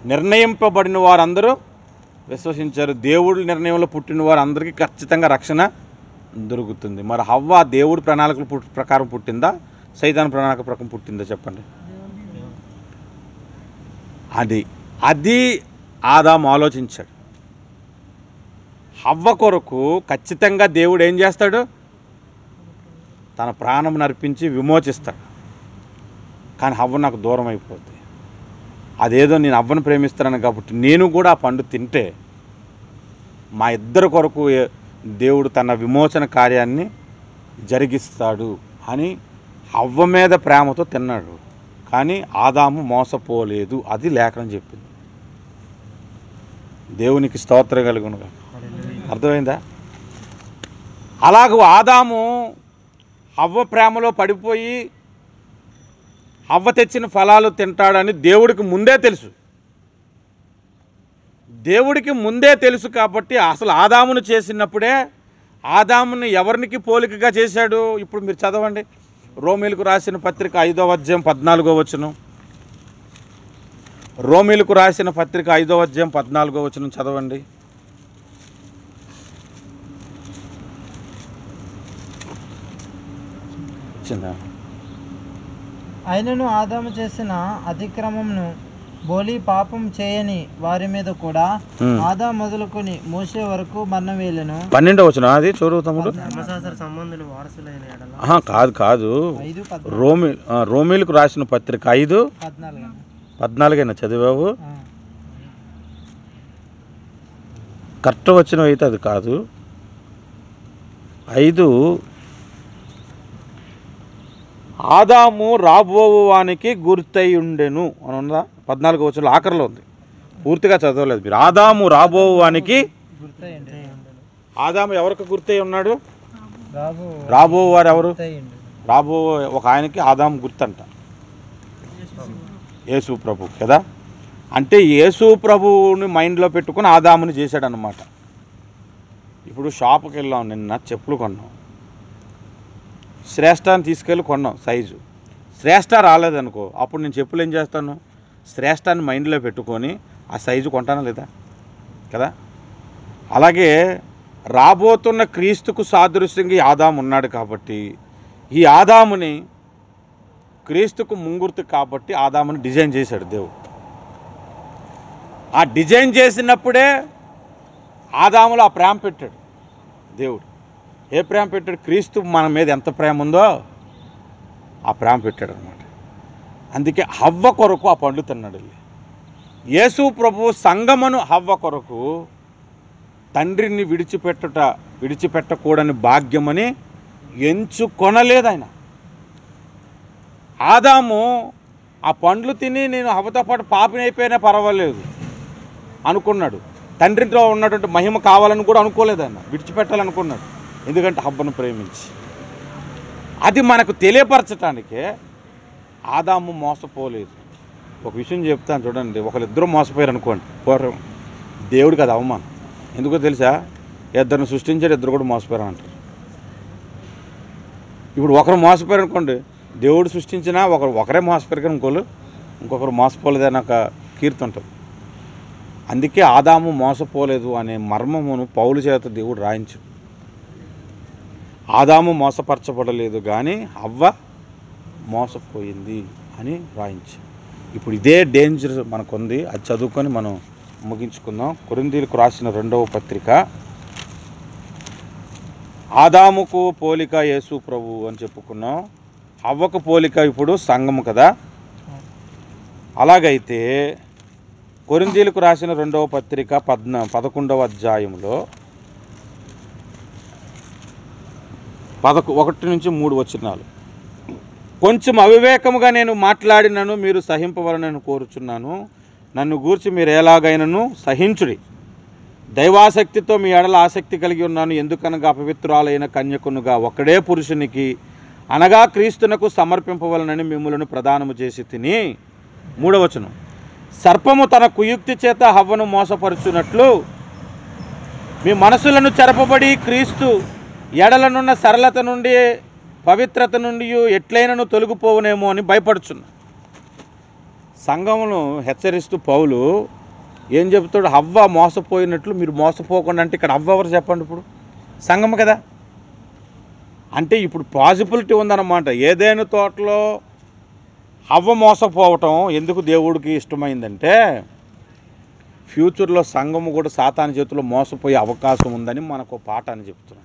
నిర్ణయింపబడిన వారందరూ విశ్వసించారు దేవుడి నిర్ణయంలో పుట్టిన వారందరికీ ఖచ్చితంగా రక్షణ దొరుకుతుంది మరి హవ్వ దేవుడి ప్రణాళికల పుట్- ప్రకారం పుట్టిందా సైతాన్ ప్రణాళిక ప్రకారం పుట్టిందా చెప్పండి అది అది ఆదాం ఆలోచించాడు హవ్వ కొరకు ఖచ్చితంగా దేవుడు ఏం చేస్తాడు తన ప్రాణం నర్పించి విమోచిస్తాడు కానీ హవ్వ నాకు దూరం అయిపోద్ది అదేదో నేను అవ్వను ప్రేమిస్తున్నాను కాబట్టి నేను కూడా ఆ పండు తింటే మా ఇద్దరి కొరకు ఏ- దేవుడు తన విమోచన కార్యాన్ని జరిగిస్తాడు అని అవ్వ మీద ప్రేమతో తిన్నాడు కానీ ఆదాము మోసపోలేదు అది లేఖనం చెప్పింది దేవునికి స్తోత్రం కలుగునుగా అర్థమైందా అలాగూ ఆదాము అవ్వ ప్రేమలో పడిపోయి అవ్వ తెచ్చిన ఫలాలు తింటాడని దేవుడికి ముందే తెలుసు దేవుడికి ముందే తెలుసు కాబట్టి అసలు ఆదామును చేసినప్పుడే ఆదాముని ఎవరికి పోలికగా చేశాడు ఇప్పుడు మీరు చదవండి రోమిలకు రాసిన పత్రిక ఐదవ అధ్యాయం పద్నాలుగో వచనం రోమిలకు రాసిన పత్రిక ఐదవ అధ్యాయం పద్నాలుగో వచనం చదవండి వచ్చిందా అయినను ఆదాము చేసిన అతిక్రమంను బోలి పాపం చేయని వారి మీద కూడా ఉమ్. ఆదా మొదలుకొని మోసే వరకు మరణం వేయలను పన్నెండో వచనం అది చూడు తమ్ముడు ధర్మశాస్త్ర సంబంధులు వారసులైన ఎడల ఆహా, కాదు కాదు ఐదు పద్నాలుగు రోమి ఆ, రోమిలకు రాసిన పత్రిక ఐదు పద్నాలుగు అండి. పద్నాలుగైనా చదివావు ఆ. కరెక్ట్ వచ్చిన అయితే అది కాదు ఐదు ఆదాము రాబోవు వానికి గుర్తయి ఉండెను అని ఉందా పద్నాలుగు వచ్చిన ఆఖరిలో ఉంది పూర్తిగా చదవలేదు మీరు ఆదాము రాబోవు వానికి గుర్తయ్యండి ఆదాము ఎవరికి గుర్తయి ఉన్నాడు రాబు రాబో వారు ఎవరు గుర్తయ్యండి రాబో ఒక ఆయనకి ఆదాము గుర్తంట యేసు ప్రభు కదా అంటే యేసు ప్రభువుని మైండ్లో పెట్టుకుని ఆదాముని చేశాడనమాట ఇప్పుడు షాప్కి వెళ్ళాం నిన్న చెప్పులు కొన్నాం శ్రేష్టాన్ని తీసుకెళ్ళి కొన్నాం సైజు శ్రేష్ట రాలేదనుకో అప్పుడు నేను చెప్పులు ఏం చేస్తాను శ్రేష్టాన్ని మైండ్లో పెట్టుకొని ఆ సైజు కొంటానా లేదా కదా అలాగే రాబోతున్న క్రీస్తుకు సాదృశ్యంగా ఈ ఆదాము ఉన్నాడు కాబట్టి ఈ ఆదాముని క్రీస్తుకు ముంగుర్తు కాబట్టి ఆదాముని డిజైన్ చేశాడు దేవుడు ఆ డిజైన్ చేసినప్పుడే ఆదాములో ఆ ప్రేమ పెట్టాడు దేవుడు ఏ ప్రేమ పెట్టాడు క్రీస్తు మన మీద ఎంత ప్రేమ ఉందో ఆ ప్రేమ పెట్టాడు అనమాట అందుకే హవ్వ కొరకు ఆ పండు తిన్నాడు వెళ్ళి. యేసు ప్రభు సంగమను హవ్వ కొరకు తండ్రిని విడిచిపెట్టుట విడిచిపెట్టకూడని భాగ్యమని ఎంచుకొనలేదు ఆయన ఆదాము ఆ పండ్లు తిని నేను హవ్వతో పాటు పాపిని అయిపోయినా పర్వాలేదు అనుకున్నాడు తండ్రితో ఉన్నటువంటి మహిమ కావాలని కూడా అనుకోలేదు ఆయన విడిచిపెట్టాలనుకున్నాడు ఎందుకంటే హవ్వను ప్రేమించి అది మనకు తెలియపరచటానికే ఆదాము మోసపోలేదు ఒక విషయం చెప్తాను చూడండి ఒకరిద్దరు మోసపోయారు అనుకోండి పూర్వం దేవుడికి అది అవమానం ఎందుకో తెలుసా ఇద్దరిని సృష్టించాడు ఇద్దరు కూడా మోసపోయారు అంటారు ఇప్పుడు ఒకరు మోసపోయారు అనుకోండి దేవుడు సృష్టించినా ఒకరు ఒకరే మోసపోయారు కానీ ఇంకోళ్ళు ఇంకొకరు మోసపోలేదని ఒక కీర్తి ఉంటుంది అందుకే ఆదాము మోసపోలేదు అనే మర్మమును పౌలు చేత దేవుడు రాయించు ఆదాము మోసపరచబడలేదు కానీ అవ్వ మోసపోయింది అని రాయించు ఇప్పుడు ఇదే డేంజర్ మనకుంది అది చదువుకొని మనం ముగించుకుందాం కొరిందీలకు రాసిన రెండవ పత్రిక ఆదాముకు పోలిక యేసు ప్రభు అని చెప్పుకున్నాం అవ్వకు పోలిక ఇప్పుడు సంఘము కదా అలాగైతే కొరిందీలకు రాసిన రెండవ పత్రిక పద్న పదకొండవ అధ్యాయంలో పదకొ ఒకటి నుంచి మూడు వచనాలు కొంచెం అవివేకముగా నేను మాట్లాడినను మీరు సహింపవలనని కోరుచున్నాను నన్ను గూర్చి మీరు ఎలాగైనను సహించుడి దైవాసక్తితో మీ ఎడల ఆసక్తి కలిగి ఉన్నాను ఎందుకనగా అపవిత్రురాలైన కన్యకునుగా ఒకడే పురుషునికి అనగా క్రీస్తునకు సమర్పింపవలనని మిమ్మలను ప్రదానము చేసి తిని మూడవచనం సర్పము తన కుయుక్తి చేత హవ్వను మోసపరుచున్నట్లు మీ మనసులను చెరపబడి క్రీస్తు ఎడలనున్న సరళత నుండి పవిత్రత నుండి ఎట్లయినను తొలగిపోవునేమో అని భయపడుచున్నా సంఘమును హెచ్చరిస్తూ పౌలు ఏం చెబుతాడు హవ్వ మోసపోయినట్లు మీరు మోసపోకుండా అంటే ఇక్కడ హవ్వ ఎవరు చెప్పండి ఇప్పుడు సంఘం కదా అంటే ఇప్పుడు పాజిబిలిటీ ఉందన్నమాట ఏదైనా తోటలో హవ్వ మోసపోవటం ఎందుకు దేవుడికి ఇష్టమైందంటే ఫ్యూచర్లో సంఘము కూడా సాతాను చేతిలో మోసపోయే అవకాశం ఉందని మనకు ఒక పాట అని చెప్తున్నాడు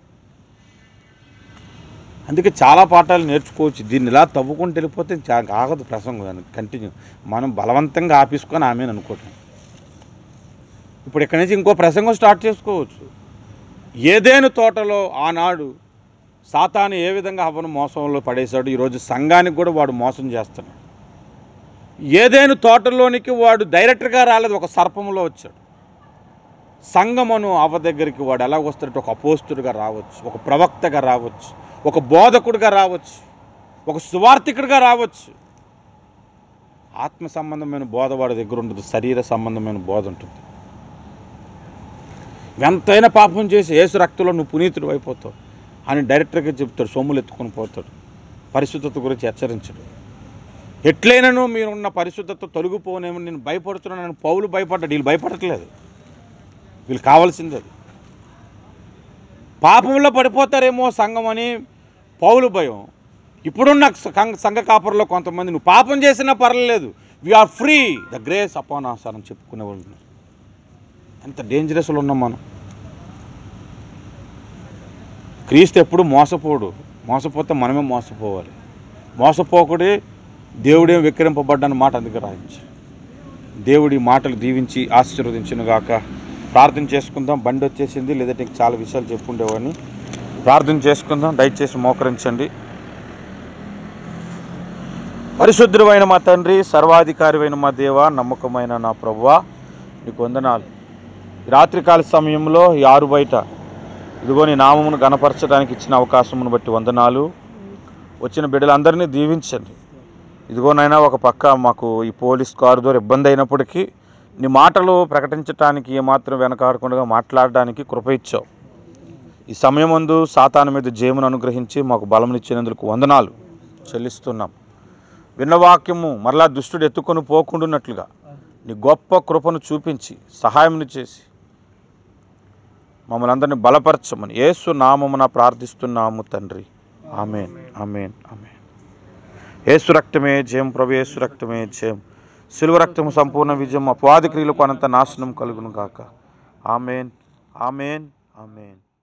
అందుకే చాలా పాఠాలు నేర్చుకోవచ్చు దీన్ని ఇలా తవ్వుకుంటూ వెళ్ళిపోతే చా- ఆగదు ప్రసంగం కంటిన్యూ మనం బలవంతంగా ఆపేసుకొని ఆమె అనుకోవటం ఇప్పుడు ఇక్కడి నుంచి ఇంకో ప్రసంగం స్టార్ట్ చేసుకోవచ్చు ఏదేను తోటలో ఆనాడు సాతాను ఏ విధంగా హవ్వను మోసంలో పడేశాడు ఈరోజు సంఘానికి కూడా వాడు మోసం చేస్తున్నాడు ఏదేను తోటలోనికి వాడు డైరెక్ట్గా రాలేదు ఒక సర్పంలో వచ్చాడు సంగమను అవ్వ దగ్గరికి వాడు ఎలా వస్తాడంటే ఒక అపోస్తుడిగా రావచ్చు ఒక ప్రవక్తగా రావచ్చు ఒక బోధకుడిగా రావచ్చు ఒక సువార్థికుడిగా రావచ్చు ఆత్మ సంబంధమైన బోధ వాడి దగ్గర ఉండదు శరీర సంబంధమైన బోధ ఉంటుంది ఎంతైనా పాపం చేసి ఏసు రక్తంలో నువ్వు పునీతుడు అయిపోతావు అని డైరెక్టర్గా చెప్తాడు సొమ్ములు ఎత్తుకొని పోతాడు పరిశుద్ధత గురించి హెచ్చరించడు ఎట్లయినను మీరున్న పరిశుద్ధత తొలగిపోనేమో నేను భయపడుతున్నాను పౌలు భయపడ్డాడు వీళ్ళు భయపడట్లేదు వీళ్ళు కావాల్సింది అది పాపంలో పడిపోతారేమో సంఘం అని పౌలు భయం ఇప్పుడున్న సంఘ- సంఘ కాపురంలో కొంతమంది నువ్వు పాపం చేసినా పర్వాలేదు we're free the grace upon us అని చెప్పుకునే వాళ్ళు ఉన్నారు. ఎంత డేంజరస్లో ఉన్నాం మనం క్రీస్తు ఎప్పుడు మోసపోడు మోసపోతే మనమే మోసపోవాలి మోసపోకుడే దేవుడే విక్రింపబడ్డని మాట అందుకే రాయించి దేవుడి మాటలు దీవించి ఆశీర్వదించును గాక ప్రార్థన చేసుకుందాం బండి వచ్చేసింది లేదంటే ఇంక చాలా విషయాలు చెప్పుండేవాడిని ప్రార్థన చేసుకుందాం దయచేసి మోకరించండి పరిశుద్ధుడైన మా తండ్రి సర్వాధికారివైన మా దేవ నమ్మకమైన నా ప్రభువా నీకు వందనాలు ఈ రాత్రికాల సమయంలో ఈ ఆరు బయట ఇదిగో నీ నామమును గణపరచడానికి ఇచ్చిన అవకాశమును బట్టి వందనాలు వచ్చిన బిడ్డలందరినీ దీవించండి ఇదిగోనైనా ఒక పక్క మాకు ఈ పోలీస్ కారు ద్వారా ఇబ్బంది అయినప్పటికీ నీ మాటలు ప్రకటించడానికి ఏమాత్రం వెనకాడకుండా మాట్లాడడానికి కృప ఇచ్చావు ఈ సమయమందు సాతాను మీద జయమును అనుగ్రహించి మాకు బలమునిచ్చినందుకు వందనాలు చెల్లిస్తున్నాం విన్న వాక్యము మరలా దుష్టుడు ఎత్తుకొని పోకుండాన్నట్లుగా నీ గొప్ప కృపను చూపించి సహాయమును చేసి మమ్మల్ని అందరినీ బలపరచమని యేసు నామమున ప్రార్థిస్తున్నాము తండ్రి ఆమెన్ ఆమెన్ ఆమెన్ యేసు రక్తమే జయం ప్రభు యేసు రక్తమే జయం సిలువ రక్తము సంపూర్ణ విజయం అపవాది క్రియలకు అనంత నాశనం కలుగును గాక ఆమెన్ ఆమెన్ ఆమెన్